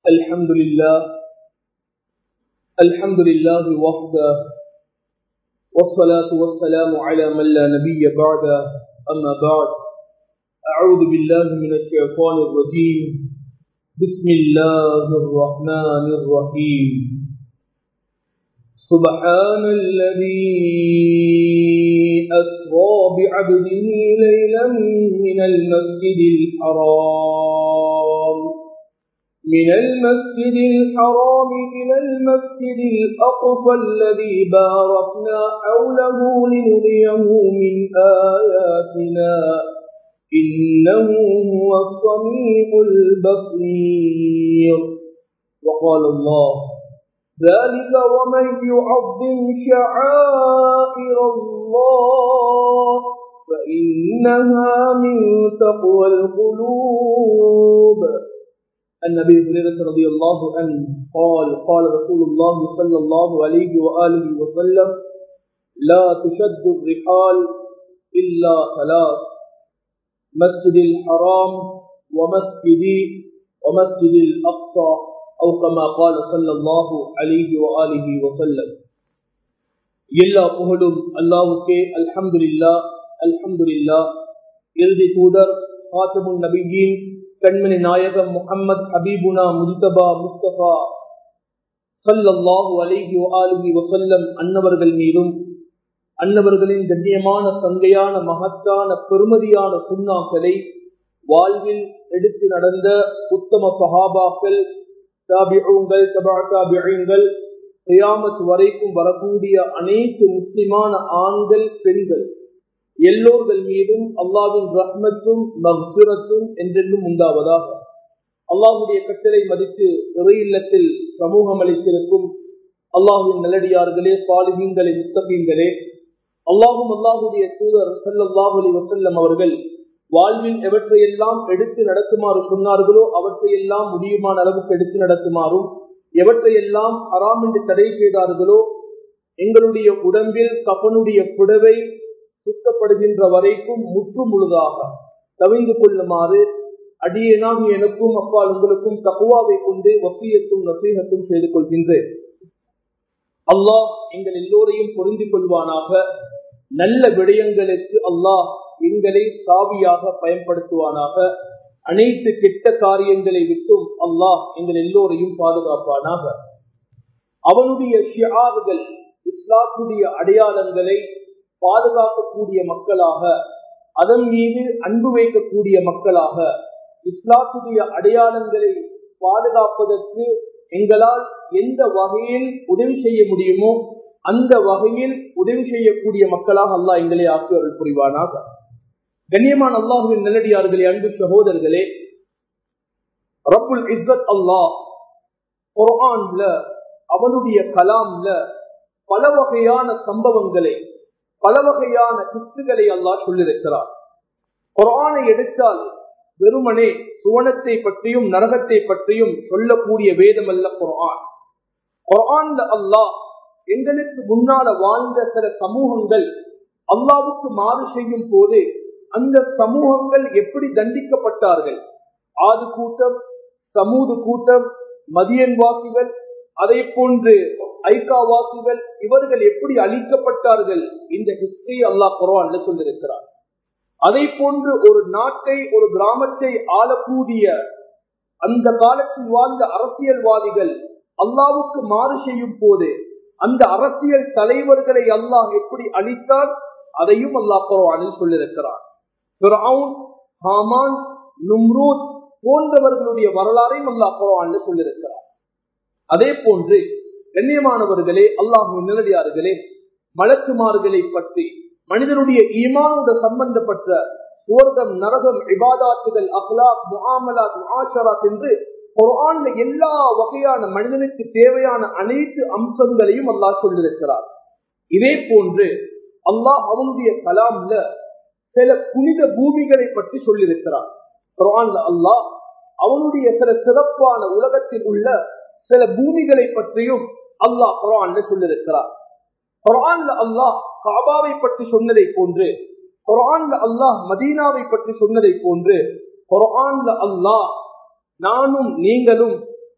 الحمد لله الحمد لله وحده والصلاة والسلام على من لا نبي بعده أما بعد أعوذ بالله من الشيطان الرجيم بسم الله الرحمن الرحيم سبحان الذي أسرى بعبده ليلا من المسجد الحرام من المسجد الحرام إلى المسجد الأقصى الذي باركنا حوله لنريه من آياتنا إنه هو السميع البصير وقال الله ذلك ومن يعظم شعائر الله فإنها من تقوى القلوب النبي هريرة رضي الله عنه قال قال رسول الله صلى الله عليه وآله وسلم لا تشد الرحال إلا ثلاث مسجد الحرام ومسجد ومسجد الأقصى أو كما قال صلى الله عليه وآله وسلم எல்லா புகழும் அல்லாவுக்கே அல்ஹம்துலில்லா அல்ஹம்துலில்லா இறுதி தூதர் காத்தமுன் நபியின் கண்மணி நாயகம் முகம்மது ஹபீபுனா முஜ்தபா முஸ்தபா சல்லல்லாஹு அலைஹி ஆலிஹி வசல்லம் அன்னவர்கள் மீதும் அன்னவர்களின் கண்ணியமான சந்தையான மகத்தான பெருமதியான சுண்ணாக்களை வாழ்வில் எடுத்து நடந்த உத்தம சஹாபாக்கள் தாபிகள் தபா தாபிகள் கியாமத் வரைக்கும் வரக்கூடிய அனைத்து முஸ்லிமான ஆண்கள் பெண்கள் எல்லோர்கள் மீதும் அல்லாவின் ரஹ்மத்தும் மக்சிரத்தும் என்றென்றும் உண்டாவதாக அல்லாஹுடைய கட்டளை மதித்து இறை இல்லத்தில் சமூகம் அளித்திருக்கும் அல்லாஹுவின் நல்லடியார்களே பாலிகங்களே முத்தகீங்களே அல்லாஹும் அல்லாஹுடைய தூதர் சல்லாஹு அலி வசல்லம் அவர்கள் வாழ்வில் எவற்றையெல்லாம் எடுத்து நடத்துமாறு சொன்னார்களோ அவற்றையெல்லாம் முடியுமான அளவுக்கு எடுத்து நடத்துமாறும் எவற்றையெல்லாம் அறாம் என்று தடை செய்தார்களோ எங்களுடைய உடம்பில் கப்பனுடைய புடவை சுத்தப்படுகின்ற வரைக்கும் முற்று முழுதாக தவிந்து கொள்ளுமாறு அடியேனாம் எனக்கும் அப்பால் உங்களுக்கும் தகுவாவை கொண்டு வசியத்தும் நசீகத்தும் செய்து கொள்கின்றேன் அல்லாஹ் எங்கள் எல்லோரையும் பொருந்தி கொள்வானாக நல்ல விடயங்களுக்கு அல்லாஹ் எங்களை சாவியாக பயன்படுத்துவானாக அனைத்து கெட்ட காரியங்களை விட்டும் அல்லாஹ் எங்கள் எல்லோரையும் பாதுகாப்பானாக அவனுடைய ஷியார்கள் இஸ்லாத்துடைய அடையாளங்களை பாதுகாக்கக்கூடிய மக்களாக அதன் மீது அன்பு வைக்கக்கூடிய மக்களாக இஸ்லாத்துடைய அடையாளங்களை பாதுகாப்பதற்கு எங்களால் எந்த வகையில் உதவி செய்ய முடியுமோ அந்த வகையில் உதவி செய்யக்கூடிய மக்களாக அல்லாஹ் எங்களை ஆக்கியவர்கள் புரிவானாக கண்ணியமான அல்லாஹுவின் நல்லடியார்களே அன்பு சகோதரர்களே ரப்புல் இஸ்ஸத் அல்லாஹ் குர்ஆன்ல அவனுடைய கலாம்ல பல வகையான சம்பவங்களை பல வகையான கிஸ்துகளை அல்லாஹ் சொல்லியிருக்கிறார் குரானை எடுத்தால் வெறுமனே சுவனத்தை பற்றியும் நரகத்தை பற்றியும் சொல்லக்கூடிய வேதம் அல்ல குரான் குரான்ல அல்லாஹ் எங்களுக்கு முன்னால வாழ்ந்த சில சமூகங்கள் அல்லாவுக்கு மாறு செய்யும் போது அந்த சமூகங்கள் எப்படி தண்டிக்கப்பட்டார்கள் ஆது கூட்டம் சமூது கூட்டம் மதியன் வாசிகள் அதை போன்று ஐக்கா வாசிகள் இவர்கள் எப்படி அழிக்கப்பட்டார்கள் இந்த ஹிஸ்டரி அல்லாஹ் குரான்ல சொல்லியிருக்கிறார் அதை போன்று ஒரு நாட்டை ஒரு கிராமத்தை ஆளக்கூடிய அந்த காலத்தில் வாழ்ந்த அரசியல்வாதிகள் அல்லாவுக்கு மாறு செய்யும் போது அந்த அரசியல் தலைவர்களை அல்லாஹ் எப்படி அழித்தார் அதையும் அல்லாஹ் குரானில் சொல்லியிருக்கிறார் ஹாமான் நும்ரூத் போன்றவர்களுடைய வரலாறையும் அல்லாஹ் குரான்ல சொல்லியிருக்கிறார் அதே போன்று கண்ணியமானவர்களே அல்லாஹு நிலடியார்களே மலக்குமார்களை பற்றி மனிதனுடைய ஈமானோட சம்பந்தப்பட்ட சுவர்க்கம் நரகம் இபாதாத்துகள் அஹ்லாக் முகாமலாத் முஆஷராத் என்று குர்ஆன்ல எல்லா வகையான மனிதனுக்கு தேவையான அனைத்து அம்சங்களையும் அல்லாஹ் சொல்லியிருக்கிறார் இதே போன்று அல்லாஹ் அவனுடைய கலாம்ல சில புனித பூமிகளை பற்றி சொல்லியிருக்கிறார் குர்ஆன்ல அல்லாஹ் அவனுடைய சில சிறப்பான உலகத்தில் உள்ள சில பூமிகளை பற்றியும் அல்லாஹ் குரான்ல சொல்லியிருக்கிறார் குரான்ல அல்லாஹ் காபாவை பற்றி சொன்னதை போன்று குரான்ல அல்லாஹ் மதீனாவை பற்றி சொன்னதை போன்று குரான்ல அல்லாஹ் நானும் நீங்களும்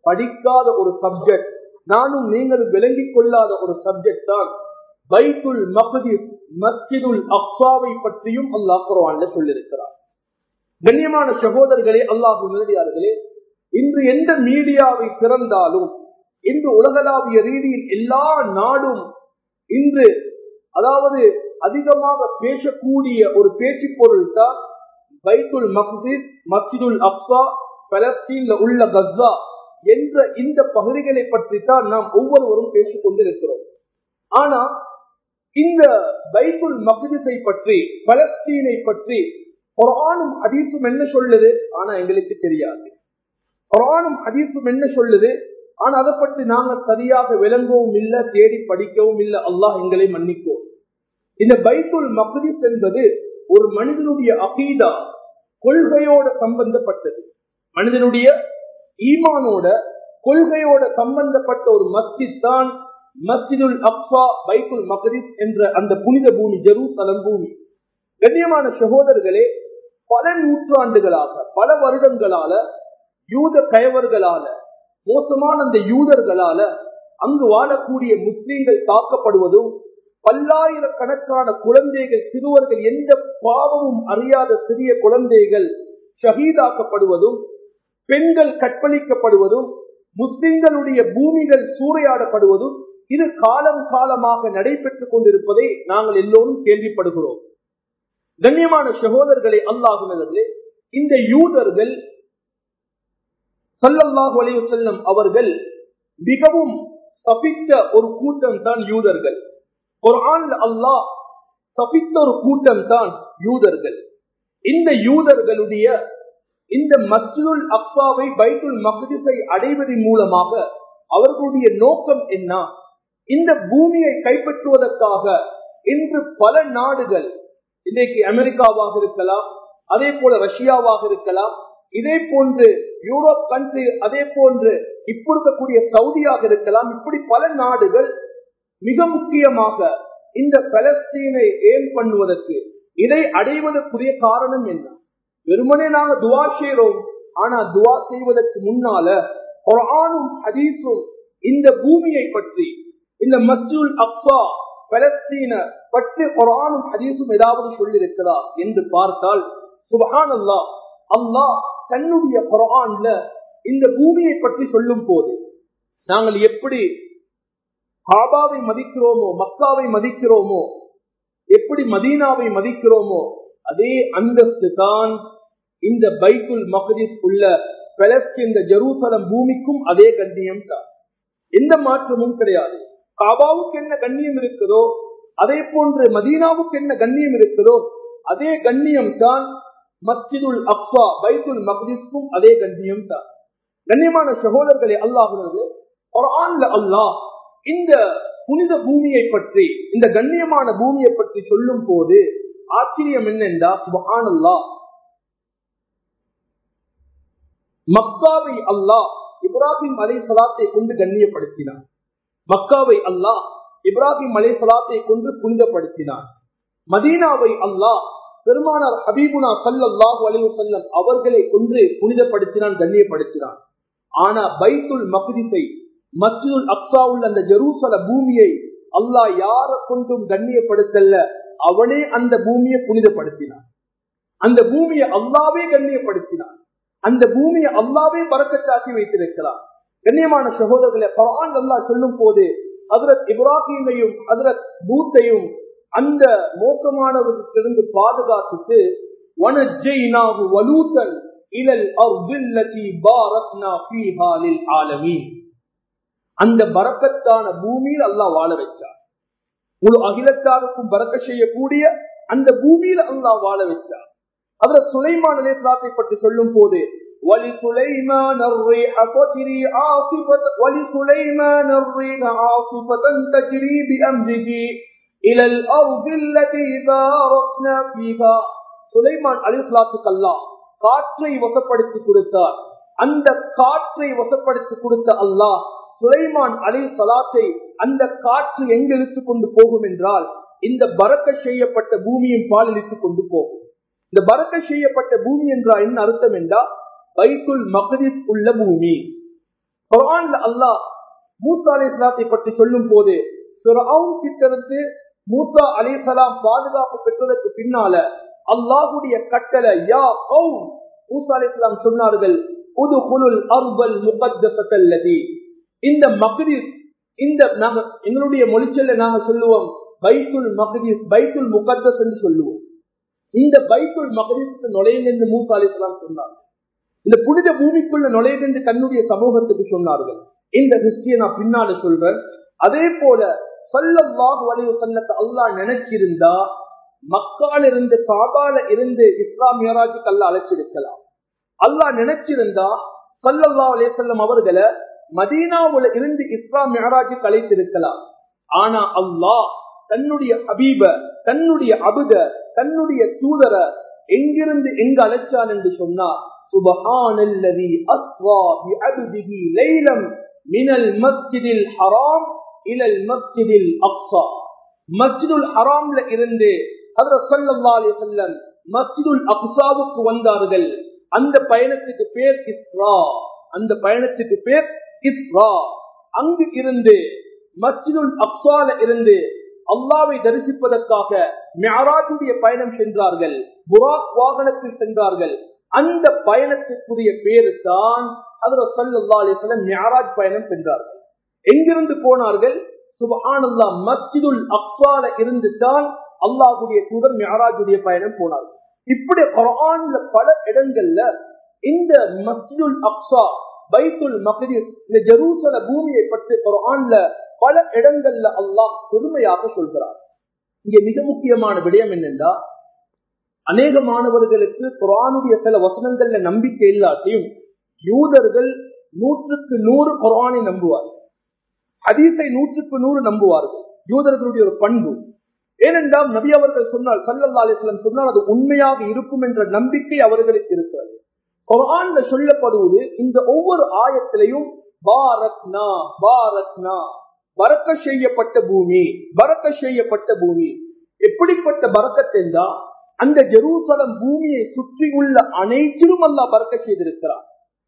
படிக்காத ஒரு சப்ஜெக்ட் நானும் நீங்களும் விளங்கிக் கொள்ளாத ஒரு சப்ஜெக்ட் தான் பைத்துல் மகதிஸ் மஸ்ஜிதுல் அக்ஸாவை பற்றியும் அல்லாஹ் குர்ஆன்ல சொல்லியிருக்கிறார் கண்ணியமான சகோதரர்களே அல்லாஹ் நேரடியார்களே இன்று எந்த மீடியாவை திறந்தாலும் இன்று உலகளாவிய ரீதியில் எல்லா நாடும் இன்று அதாவது அதிகமாக பேசக்கூடிய ஒரு பேச்சு பொருள் தான் பைத்துல் மக்திஸ் மஸ்ஜிதுல் அப்சா பலஸ்தீன்ல உள்ள கஸ்ஸா என்ற இந்த பகுதிகளை பற்றி தான் நாம் ஒவ்வொருவரும் பேசிக் கொண்டிருக்கிறோம் ஆனா இந்த பைத்துல் மக்திஸை பற்றி பலஸ்தீனை பற்றி குரானும் ஹதீஸும் என்ன சொல்லுது ஆனா எங்களுக்கு தெரியாது குரானும் ஹதீஸும் என்ன சொல்லுது ஆனா அதை பற்றி நாங்க சரியாக விளங்கவும் இல்லை தேடி படிக்கவும் இல்லை அல்லாஹ் எங்களை மன்னிக்கும் இந்த பைத்துல் மக்திஸ் என்பது ஒரு மனிதனுடைய அகீதா கொள்கையோட சம்பந்தப்பட்டது மனிதனுடைய ஈமானோட கொள்கையோட சம்பந்தப்பட்ட ஒரு மஸ்ஜித் தான் மஸ்ஜிதுல் அக்ஸா பைத்துல் மக்திஸ் என்ற அந்த புனித பூமி ஜெருசலம் பூமி கண்ணியமான சகோதரர்களே பல நூற்றாண்டுகளாக பல வருடங்களால யூத கயவர்களால மோசமான அந்த யூதர்களால அங்கு வாழக்கூடிய முஸ்லீம்கள் தாக்கப்படுவதும் பல்லாயிரக்கணக்கான குழந்தைகள் சிறுவர்கள் எந்த பாவமும் அறியாத சிறிய குழந்தைகள் ஷஹீதாக்கப்படுவதும் பெண்கள் கற்பழிக்கப்படுவதும் முஸ்லிம்களுடைய பூமிகள் சூறையாடப்படுவதும் இது காலம் காலமாக நடைபெற்றுக் கொண்டிருப்பதை நாங்கள் எல்லோரும் கேள்விப்படுகிறோம் கண்ணியமான சகோதரர்களை அல்லாஹுனர்களே இந்த யூதர்கள் சல்லல்லாஹு அலைஹி செல்லம் அவர்கள் மிகவும் சபித்த ஒரு கூட்டம் தான் யூதர்கள் குர்ஆன்ல அல்லாஹ் சபித்த ஒரு கூட்டம் தான் யூதர்கள் இந்த யூதர்களுடைய இந்த மஸ்ஜிதுல் அக்ஸாவை பைத்துல் மக்திஸை அடைவதன் மூலமாக அவர்களுடைய நோக்கம் என்ன இந்த பூமியை கைப்பற்றுவதற்காக இன்று பல நாடுகள் இன்றைக்கு அமெரிக்காவாக இருக்கலாம் அதே போல ரஷ்யாவாக இருக்கலாம் இதே போன்று யூரோப் கண்ட்ரி அதே போன்று இப்ப இருக்கக்கூடிய சவுதியாக இருக்கலாம் இப்படி பல நாடுகள் மிக முக்கியமாக இந்த பலஸ்தீனை ஏம் பண்ணுவதற்கு இதை அடைவதற்குரிய காரணம் என்ன வெறுமனே நாங்க துவா செய்யறோம் ஆனா துவா செய்வதற்கு முன்னால குரானும் ஹதீஸும் இந்த பூமியை பற்றி இந்த மஸ்ஜுல் அப்சா பலஸ்தீன பற்றி குரானும் ஹதீஸும் ஏதாவது சொல்லியிருக்கிறா என்று பார்த்தால் சுபஹான் அல்லாஹ் அல்லாஹ் தன்னுடைய குரான்ல இந்த பூமியை பற்றி சொல்லும் போது நாங்கள் எப்படி ஹாபாவை மதிக்கிறோமோ மக்காவை மதிக்கிறோமோ எப்படி மதீனாவை மதிக்கிறோமோ அதே அந்தஸ்து தான் இந்த பைத்துல் மகதிஸ் உள்ள இந்த ஜெருசலம் பூமிக்கும் அதே கண்ணியம் தான் எந்த மாற்றமும் கிடையாது காபாவுக்கு என்ன கண்ணியம் இருக்குதோ அதே போன்று மதீனாவுக்கு என்ன கண்ணியம் இருக்குதோ அதே கண்ணியம் தான் மஸ்ஜிதுல் அக்ஸா பைத்துல் மக்திஸ்க்கும் அதே கண்ணியம் தான் கண்ணியமான சகோதரர்களே அல்லாஹுனது குரான்ல அல்லாஹ் இந்த புனித பூமியை பற்றி இந்த கண்ணியமான பூமியை பற்றி சொல்லும் போது ஆச்சரியம் என்னென்றா சுபஹான் அல்லாஹ் மக்காவை அல்லாஹ் இப்ராஹிம் அலை சலாத்தை கொண்டு கண்ணியப்படுத்தினார் மக்காவை அல்லாஹ் இப்ராஹிம் அலை சலாத்தை கொண்டு புனிதப்படுத்தினார் மதீனாவை அல்லாஹ் பெருமானார் ஹபீபுனா சல்லாஹூ அலைவு செல்லம் அவர்களை கொன்று புனிதப்படுத்தினான் கண்ணியப்படுத்தினான் ஆனா பைத்துல் மக்திஸை மஸ்ஜிதுல் அக்ஸா உள்ள அந்த ஜெருசல பூமியை அல்லாஹ் யார கொண்டும் கண்ணியப்படுத்தல அவனே அந்த பூமியை புனிதப்படுத்தினான் அந்த பூமியை அல்லாவே கண்ணியப்படுத்தினான் அந்த பூமியை அல்லாவே பறக்கச்சாக்கி வைத்திருக்கிறான் கண்ணியமான சகோதரர்களை பரான் அல்லா சொல்லும் போது ஹதரத் இப்ராஹிமையும் ஹதரத் பூத்தையும் அந்த மோசமானவற்றிலிருந்து பாதுகாத்துட்டு வனஜெய்னாகு வலூத்தன் இலல் அர்தில்லதி பாரத்னா ஃபீஹா லில் ஆலமீன் அந்த பரக்கத்தான பூமியில் அல்லாஹ் வாழ வச்சார் முழு அகிலத்தாருக்கும் பறக்க செய்யக்கூடிய அந்த பூமியில அல்லாஹ் வாழ வச்சார் அதுல சுலைமான நேற்றாத்தை பற்றி சொல்லும் போது ولسليمان الريح تجري عاصفة ولسليمان الريح عاصفة تجري بأمره إلى الأرض التي باركنا فيها சுலைமான் அலிஸ்லாத்துக்கு அல்லாஹ் காற்றை வசப்படுத்தி கொடுத்தார் அந்த காற்றை வசப்படுத்தி கொடுத்த அல்லாஹ் சுலைமான் அலி சலாத்தை அந்த காற்று எங்க இழுத்துக் கொண்டு போகும் என்றால் இந்த பறக்க செய்யப்பட்ட பூமியின் பால் இழுத்துக் கொண்டு போகும் இந்த பறக்க செய்யப்பட்ட பூமி என்றால் என்ன அர்த்தம் என்றால் பைத்துல் மகதிஸ் உள்ள பூமி குரான்ல அல்லாஹ் மூசா அலி இஸ்லாத்தை பற்றி சொல்லும் போது கிட்ட மூசா அலி சலாம் பாதுகாப்பு பெற்றதற்கு பின்னால அல்லாஹுடைய கட்டளை யா கௌம் மூசா அலி இஸ்லாம் சொன்னார்கள் உது குலுல் அர்பல் முகத்தல்லதி இந்த மக்ரிஸ் இந்த நாங்க எங்களுடைய மொழிச்சல்ல நாங்க சொல்லுவோம் பைத்துல் மக்ரிஸ் பைத்துல் முகத்தஸ் என்று சொல்லுவோம் இந்த பைத்துல் மகரிசுக்கு நுழையுங்க என்று மூசா அலி இஸ்லாம் சொன்னார்கள் இந்த புனித பூமிக்குள்ள நுழையுங்க என்று தன்னுடைய சமூகத்துக்கு சொன்னார்கள் இந்த ஹிஸ்டரியை நான் பின்னால சொல்றேன் அதே போல சொல்லவாக வலிவு சன்னத்தை அல்லா நினைச்சிருந்தா மக்கால இருந்து காபால இருந்து இஸ்லாமியராஜுக்கு அல்ல அழைச்சிருக்கலாம் அல்லா நினைச்சிருந்தா சல்லல்லா அலே செல்லம் அவர்களை மதீனாவுல இருந்து இஸ்லாம் மெஹராஜுக்கு அழைத்திருக்கலாம் ஆனா அல்லாஹ் தன்னுடைய அபீப தன்னுடைய அபுத தன்னுடைய தூதர எங்கிருந்து எங்க அழைச்சான் என்று சொன்னா சுபஹானல்லதி அஸ்வா பி அப்திஹி லைலம் மினல் மஸ்ஜிதில் ஹராம் இலல் மஸ்ஜிதில் அக்ஸா மஸ்ஜிதுல் ஹராம்ல இருந்து ஹஜ்ரத் ஸல்லல்லாஹு அலைஹி வஸல்லம் மஸ்ஜிதுல் அக்ஸாவுக்கு வந்தார்கள் அந்த பயணத்துக்கு பேர் இஸ்ரா அந்த பயணத்துக்கு பேர் இஸ்ரா அங்கு இருந்து மஸ்ஜிதுல் அக்ஸால இருந்து அல்லாவை தரிசிப்பதற்காக மியராஜுடைய பயணம் சென்றார்கள் புராக் வாகனத்தில் சென்றார்கள் அந்த பயணத்துக்குரிய பேரு தான் அதில் சல்லா அலிஸ்லம் மியராஜ் பயணம் சென்றார்கள் எங்கிருந்து போனார்கள் சுபஹானல்லா மஸ்ஜிதுல் அக்ஸால இருந்து தான் அல்லாஹுடைய தூதர் மியராஜுடைய பயணம் போனார்கள் இப்படி குரான்ல பல இடங்கள்ல இந்த மஸ்ஜிதுல் அக்ஸா பைத்துல் மக்ரிஸ் இந்த ஜெருசல பூமியை பற்றி குரான்ல பல இடங்கள்ல அல்லாஹ் பெருமையாக சொல்கிறார் இங்க மிக முக்கியமான விடயம் என்னென்றா அநேக மாணவர்களுக்கு குரானுடைய சில வசனங்கள்ல நம்பிக்கை இல்லாட்டியும் யூதர்கள் நூற்றுக்கு நூறு குரானை நம்புவார்கள் ஹதீஸை நூற்றுக்கு நூறு நம்புவார்கள் யூதர்களுடைய ஒரு பண்பு ஏனென்றால் நபி அவர்கள் சொன்னால் சல்லல்லா அலிஸ்லம் சொன்னால் அது உண்மையாக இருக்கும் என்ற நம்பிக்கை அவர்களுக்கு இருக்கிறது குரான்ல சொல்லப்படுவது இந்த ஒவ்வொரு ஆயத்திலையும் பாரத்னா பாரத்னா பறக்க செய்யப்பட்ட பூமி பறக்க செய்யப்பட்ட பூமி எப்படிப்பட்ட பறக்கத்தென்றா அந்த ஜெருசலம் பூமியை சுற்றி உள்ள அனைத்திலும் அல்லா பறக்க செய்திருக்கிறார்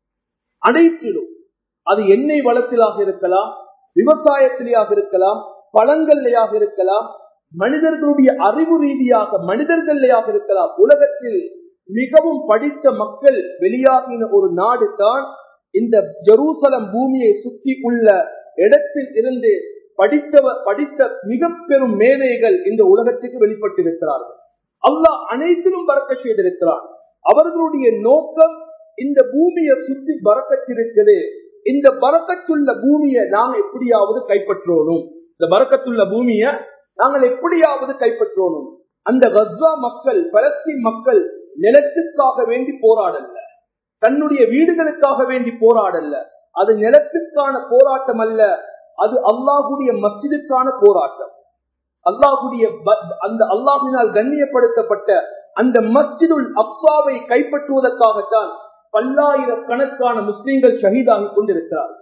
அனைத்திலும் அது எண்ணெய் வளத்திலாக இருக்கலாம் விவசாயத்திலேயாக இருக்கலாம் பழங்கள்லையாக இருக்கலாம் மனிதர்களுடைய அறிவு ரீதியாக மனிதர்களையாக இருக்கலாம் உலகத்தில் மிகவும் படித்த மக்கள் வெளியாகின ஒரு நாடு தான் இந்த ஜெருசலம் பூமியை சுற்றி உள்ள இடத்தில் இருந்து படித்தவ படித்த மிக பெரும் மேதைகள் இந்த உலகத்துக்கு வெளிப்பட்டிருக்கிறார்கள் அல்லாஹ் அனைத்திலும் பறக்க செய்திருக்கிறார் அவர்களுடைய நோக்கம் இந்த பூமியை சுற்றி பறக்கத்திருக்குது இந்த பறக்கத்துள்ள பூமியை நாம் எப்படியாவது கைப்பற்றணும் இந்த பறக்கத்துள்ள பூமியை நாங்கள் எப்படியாவது கைப்பற்றணும் அந்த கஸ்வா மக்கள் பலஸ்தீன் மக்கள் நிலத்துக்காக வேண்டி போராடல்ல தன்னுடைய வீடுகளுக்காக வேண்டி போராடல்ல அது நிலத்துக்கான போராட்டம் அல்ல அது அல்லாஹுடைய மஸ்ஜிதுக்கான போராட்டம் அல்லாஹுடைய அந்த அல்லாஹினால் கண்ணியப்படுத்தப்பட்ட அந்த மஸ்ஜிதுல் அப்சாவை கைப்பற்றுவதற்காகத்தான் பல்லாயிரக்கணக்கான முஸ்லீம்கள் ஷஹீதாகி கொண்டிருக்கிறார்கள்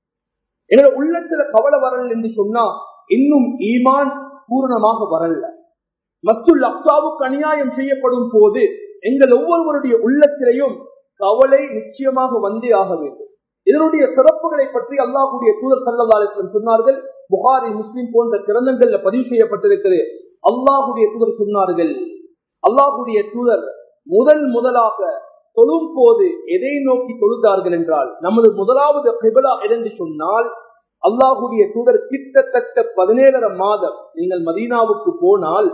எங்களை உள்ளத்துல கவலை வரல என்று சொன்னா இன்னும் ஈமான் பூரணமாக வரல மஸ்துல் அப்சாவுக்கு அநியாயம் செய்யப்படும் போது எங்கள் ஒவ்வொருவருடைய உள்ளத்திலையும் கவலை நிச்சயமாக வந்தே ஆக வேண்டும் இதனுடைய சிறப்புகளை பற்றி அல்லாஹுடைய தூதர் சல்லல்லாஹம் சொன்னார்கள் புகாரி முஸ்லிம் போன்ற கிரந்தங்கள்ல பதிவு செய்யப்பட்டிருக்கிறது அல்லாஹுடைய தூதர் சொன்னார்கள் அல்லாஹுடைய தூதர் முதல் முதலாக தொழும் போது எதை நோக்கி தொழுதார்கள் என்றால் நமது முதலாவது கிபிலா என்று சொன்னால் அல்லாஹுடைய தூதர் கிட்டத்தட்ட பதினேழரை மாதம் நீங்கள் மதீனாவுக்கு போனால்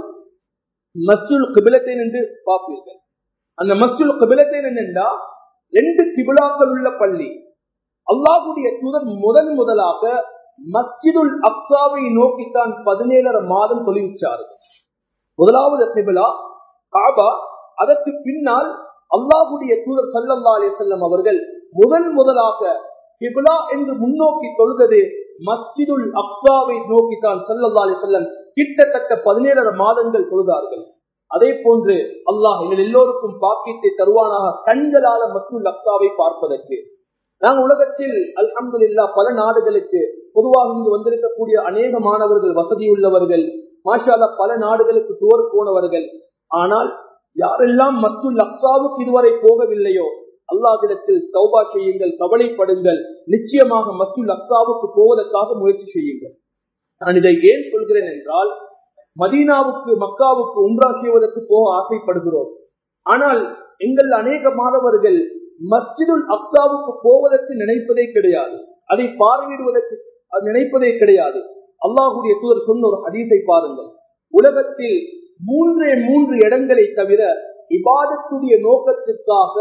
மஸ்ஜுல் கிபிலத்தை என்று பார்ப்பீர்கள் அந்த மஸ்ஜுல் கிபிலத்தை என்னென்றா ரெண்டு கிபிலாக்கள் உள்ள பள்ளி அல்லாஹுடைய தூதர் முதன் முதலாக மஸ்ஜிதுல் அப்சாவை நோக்கித்தான் பதினேழரை மாதம் தொழிற்சார்கள் முதலாவது கிபிலா காபா அதற்கு பின்னால் அல்லாஹுடைய தூதர் சல்லல்லா அலே செல்லம் அவர்கள் முதல் முதலாக கிபிலா என்று முன்னோக்கி தொழுவது மஸ்ஜிதுல் அப்சாவை நோக்கித்தான் சல்லல்லா அலே செல்லம் கிட்டத்தட்ட பதினேழரை மாதங்கள் தொழுதார்கள் அதே போன்று அல்லாஹ் எங்கள் எல்லோருக்கும் பாக்கியத்தை தருவானாக கண்களால மஸ்ஜிதுல் அப்சாவை பார்ப்பதற்கு நாங்கள் உலகத்தில் அல்ஹம்து இல்லா பல நாடுகளுக்கு பொதுவாக இங்கு வந்திருக்கக்கூடிய அநேக மாணவர்கள் வசதி உள்ளவர்கள் மாஷாலா பல நாடுகளுக்கு டூர் போனவர்கள் ஆனால் யாரெல்லாம் மத்துல் அக்சாவுக்கு இதுவரை போகவில்லையோ அல்லாஹிடத்தில் தௌபா செய்யுங்கள் கவலைப்படுங்கள் நிச்சயமாக மஸ்ஜித் அக்சாவுக்கு போவதற்காக முயற்சி செய்யுங்கள் நான் இதை ஏன் சொல்கிறேன் என்றால் மதீனாவுக்கு மக்காவுக்கு உம்ரா செய்வதற்கு போக ஆசைப்படுகிறோம் ஆனால் எங்கள் அநேக மாணவர்கள் மஸ்ஜிதுல் அக்சாவுக்கு போவதற்கு நினைப்பதே கிடையாது அதை பார்வையிடுவதற்கு அது நினைப்பதே கிடையாது அல்லாஹுடைய தூதர் சொன்ன ஒரு ஹதீஸை பாருங்கள் உலகத்தில் மூன்றே மூன்று இடங்களை தவிர இபாதத்துடைய நோக்கத்திற்காக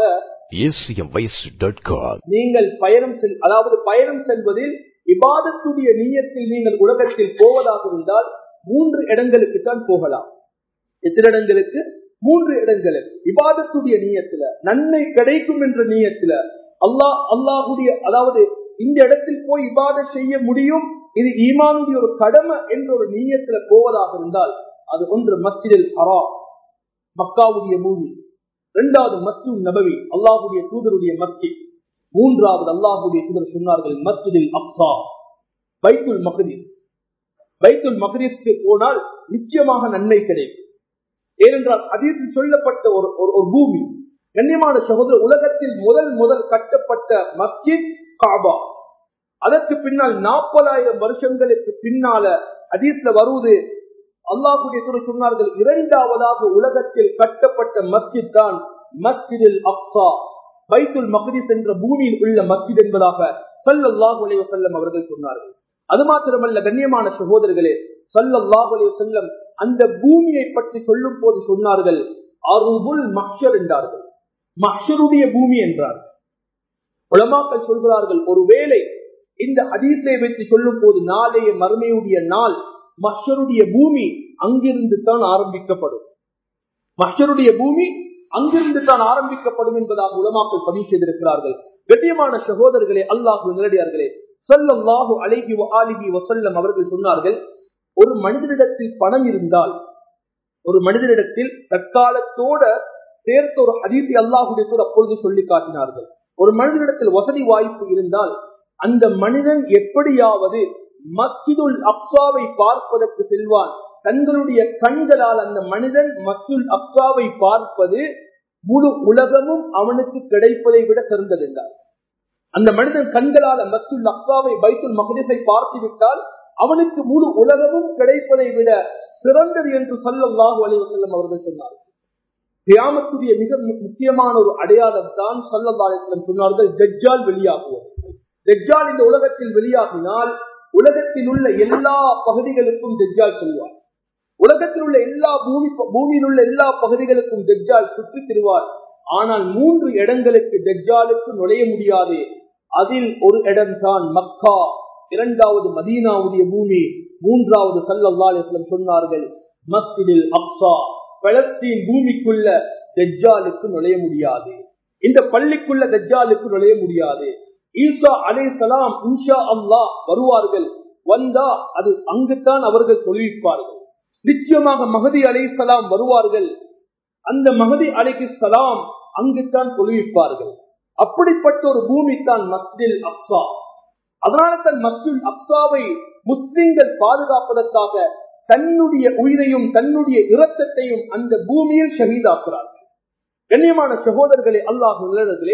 acmvoice.com நீங்கள் பயணம் செல் அதாவது பயணம் செல்வதில் இபாதத்துடைய நீயத்தில் நீங்கள் உலகத்தில் போவதாக இருந்தால் மூன்று இடங்களுக்கு தான் போகலாம் எத்தனை இடங்களுக்கு மூன்று இடங்களுக்கு இபாதத்துடைய நீயத்துல நன்மை கிடைக்கும் என்ற நீயத்துல அல்லாஹ் அல்லாஹுடைய அதாவது இந்த இடத்தில் போய் இபாத செய்ய முடியும் இது ஈமானுடைய ஒரு கடமை என்ற ஒரு நீயத்துல போவதாக இருந்தால் அது ஒன்று மஸ்ஜிதில் ஹரா மக்காவுடைய பூமி இரண்டாவது மஸ்ஜித் நபவி அல்லாஹுடைய தூதருடைய மஸ்ஜித் மூன்றாவது அல்லாஹுடைய தூதர் சொன்னார்கள் மஸ்ஜிதில் அப்சா பைத்துல் மகதீஸ் பைத்துல் மகதீஸ்க்கு போனால் நிச்சயமாக நன்மை கிடைக்கும் ஏனென்றால் அதில் சொல்லப்பட்ட ஒரு ஒரு- ஒரு பூமி கண்ணியமான சகோதர உலகத்தில் முதல் முதல் கட்டப்பட்ட மஸ்ஜித் காபா அதற்கு பின்னால் நாற்பதாயிரம் வருஷங்களுக்கு பின்னால அதீஸ்ல வருவது அல்லாஹுடைய துறை சொன்னார்கள் இரண்டாவதாக உலகத்தில் கட்டப்பட்ட மஸ்ஜித் தான் மஸ்ஜிதில் அக்ஸா பைத்துல் மக்திஸ் என்ற பூமியில் உள்ள மஸ்ஜித் என்பதாக சல்லல்லாஹு அலைஹி வஸல்லம் அவர்கள் சொன்னார்கள் அது மாத்திரமல்ல கண்ணியமான சகோதரர்களே சல்லல்லாஹு அலைஹி வஸல்லம் அந்த பூமியை பற்றி சொல்லும் போது சொன்னார்கள் அருபுல் மஹ்ஷர் என்றார்கள் மஹ்ஷருடைய பூமி என்றார்கள் உலமாக்கள் சொல்கிறார்கள் ஒருவேளை இந்த ஹதீஸை வைத்து சொல்லும் போது நாளைய மறுமையுடைய நாள் மஹ்ஷருடைய பூமி அங்கிருந்து தான் ஆரம்பிக்கப்படும் மஹ்ஷருடைய பூமி அங்கிருந்து தான் ஆரம்பிக்கப்படும் என்பதாக உலமாக்கள் பதிவு செய்திருக்கிறார்கள் கண்ணியமான சகோதரர்களே அல்லாஹ் நேரடியார்களே சொல்லல்லாஹு அலைஹி ஆலிஹி வசல்லம் அவர்கள் சொன்னார்கள் ஒரு மனிதனிடத்தில் பணம் இருந்தால் ஒரு மனிதனிடத்தில் தற்காலத்தோட சேர்த்த ஒரு ஹதீசி அல்லாஹுடைய தூர் அப்பொழுது சொல்லி காட்டினார்கள் ஒரு மனிதனிடத்தில் வசதி வாய்ப்பு இருந்தால் அந்த மனிதன் எப்படியாவது மஸ்ஜிதுல் அப்சாவை பார்ப்பதற்கு செல்வான் தங்களுடைய கண்களால் அந்த மனிதன் மஸ்ஜிதுல் அப்சாவை பார்ப்பது முழு உலகமும் அவனுக்கு கிடைப்பதை விட சிறந்தது என்றார் அந்த மனிதன் கண்களால மஸ்ஜிதுல் அப்சாவை பைத்துல் மகதீஸை பார்த்து விட்டால் அவனுக்கு முழு உலகமும் கிடைப்பதை விட சிறந்தது என்று சொல்லல்லாஹு அலைஹி வஸல்லம் அவர்கள் சொன்னார் கியாமத்துடைய மிக முக்கியமான ஒரு அடையாளம் தான் சல்லல்லாஹு அலைஹி வஸல்லம் சொன்னார்கள் தஜ்ஜால் வெளியாகுவது தஜ்ஜால் இந்த உலகத்தில் வெளியாகினால் உலகத்தில் உள்ள எல்லா பகுதிகளுக்கும் தஜ்ஜால் செல்வார் உலகத்தில் உள்ள எல்லா பூமி பூமியில் உள்ள எல்லா பகுதிகளுக்கும் தஜ்ஜால் சுற்றி திருவார் ஆனால் மூன்று இடங்களுக்கு தஜ்ஜாலுக்கு நுழைய முடியாது அதில் ஒரு இடம்தான் மக்கா இரண்டாவது மதீனாவுடைய பூமி மூன்றாவது சல்லல்லாஹு சொன்னார்கள் மஸ்ஜிதில் அப்சா பலஸ்தீன் பூமிக்குள்ள தஜ்ஜாலுக்கு நுழைய முடியாது இந்த பள்ளிக்குள்ள தஜ்ஜாலுக்கு நுழைய முடியாது ஈசா அலை சலாம் இன்ஷா அல்லா வருவார்கள் வந்தா அது அங்குத்தான் அவர்கள் தொழுவிப்பார்கள் நிச்சயமாக மகதி அலை சலாம் வருவார்கள் அந்த மகதி அலைக்கு சலாம் அங்குத்தான் தொழுவிப்பார்கள் அப்படிப்பட்ட ஒரு பூமி தான் மஸ்ஜில் அப்சா அதனால தன் மஸ்ஜில் அப்சாவை முஸ்லிம்கள் பாதுகாப்பதற்காக தன்னுடைய உயிரையும் தன்னுடைய இரத்தத்தையும் அந்த பூமியில் ஷஹீதாக்குறார்கள் கண்ணியமான சகோதரர்களே அல்லாஹ் உள்ளதிலே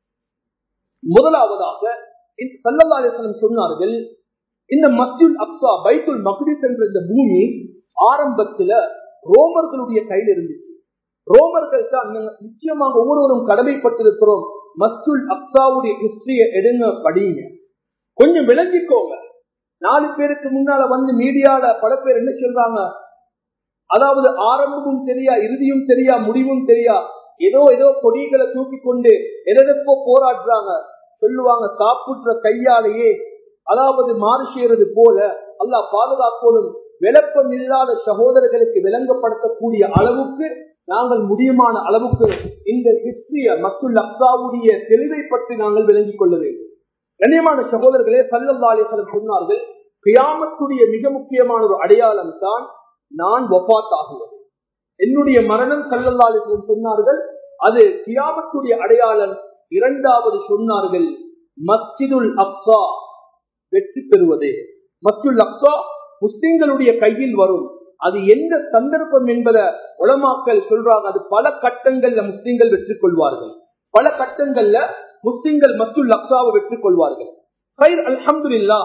முதலாவதாக சல்லல்லாசனம் சொன்னார்கள் இந்த மஸ்ஜில் அப்சா பைத்துல் மக்திஸ் என்ற இந்த பூமி ஆரம்பத்துல ரோமர்களுடைய கையில் இருந்துச்சு ரோமர்கள் தான் நிச்சயமாக ஒவ்வொருவரும் கடமைப்பட்டிருக்கிறோம் மஸ்ஜுல் அப்சாவுடைய ஹிஸ்டரிய எடுங்க படிங்க கொஞ்சம் விளங்கிக்கோங்க நாலு பேருக்கு முன்னால வந்து மீடியால பல பேர் என்ன சொல்றாங்க அதாவது ஆரம்பமும் தெரியா இறுதியும் தெரியா முடிவும் தெரியா ஏதோ ஏதோ கொடிகளை தூக்கி கொண்டு எதற்கோ போராடுறாங்க சொல்லுவாங்க சாப்பிடுற கையாலேயே அதாவது மாறு செய்யறது போல அல்லா பாதுகாப்போதும் விளப்பம் இல்லாத சகோதரர்களுக்கு விளங்கப்படுத்தக்கூடிய அளவுக்கு நாங்கள் முடியுமான அளவுக்கு இந்த ஹிஸ்டரிய மக்கள் அப்சாவுடைய தெளிவை பற்றி நாங்கள் விளங்கிக் கொள்ள வேண்டும் கண்ணியமான சகோதரர்களே சல்லல்லாலேசலம் சொன்னார்கள் கியாமத்துடைய மிக முக்கியமான ஒரு அடையாளம் தான் நான் ஒபாத் ஆகுவது என்னுடைய மரணம் சல்லல்லாலேசலம் சொன்னார்கள் அது கியாமத்துடைய அடையாளம் இரண்டாவது சொன்னார்கள் மஸ்ஜிதுல் அப்சா வெற்றி பெறுவது மஸ்ஜிதுல் அப்சா முஸ்லிம்களுடைய கையில் வரும் அது எந்த சந்தர்ப்பம் என்பதை உளமாக்கல் சொல்றாங்க அது பல கட்டங்கள்ல முஸ்லிம்கள் வெற்றி கொள்வார்கள் பல கட்டங்கள்ல முஸ்லிம்கள் மத்துல் அக்ஸாவை வெற்றி கொள்வார்கள் அல்ஹம்துல்லா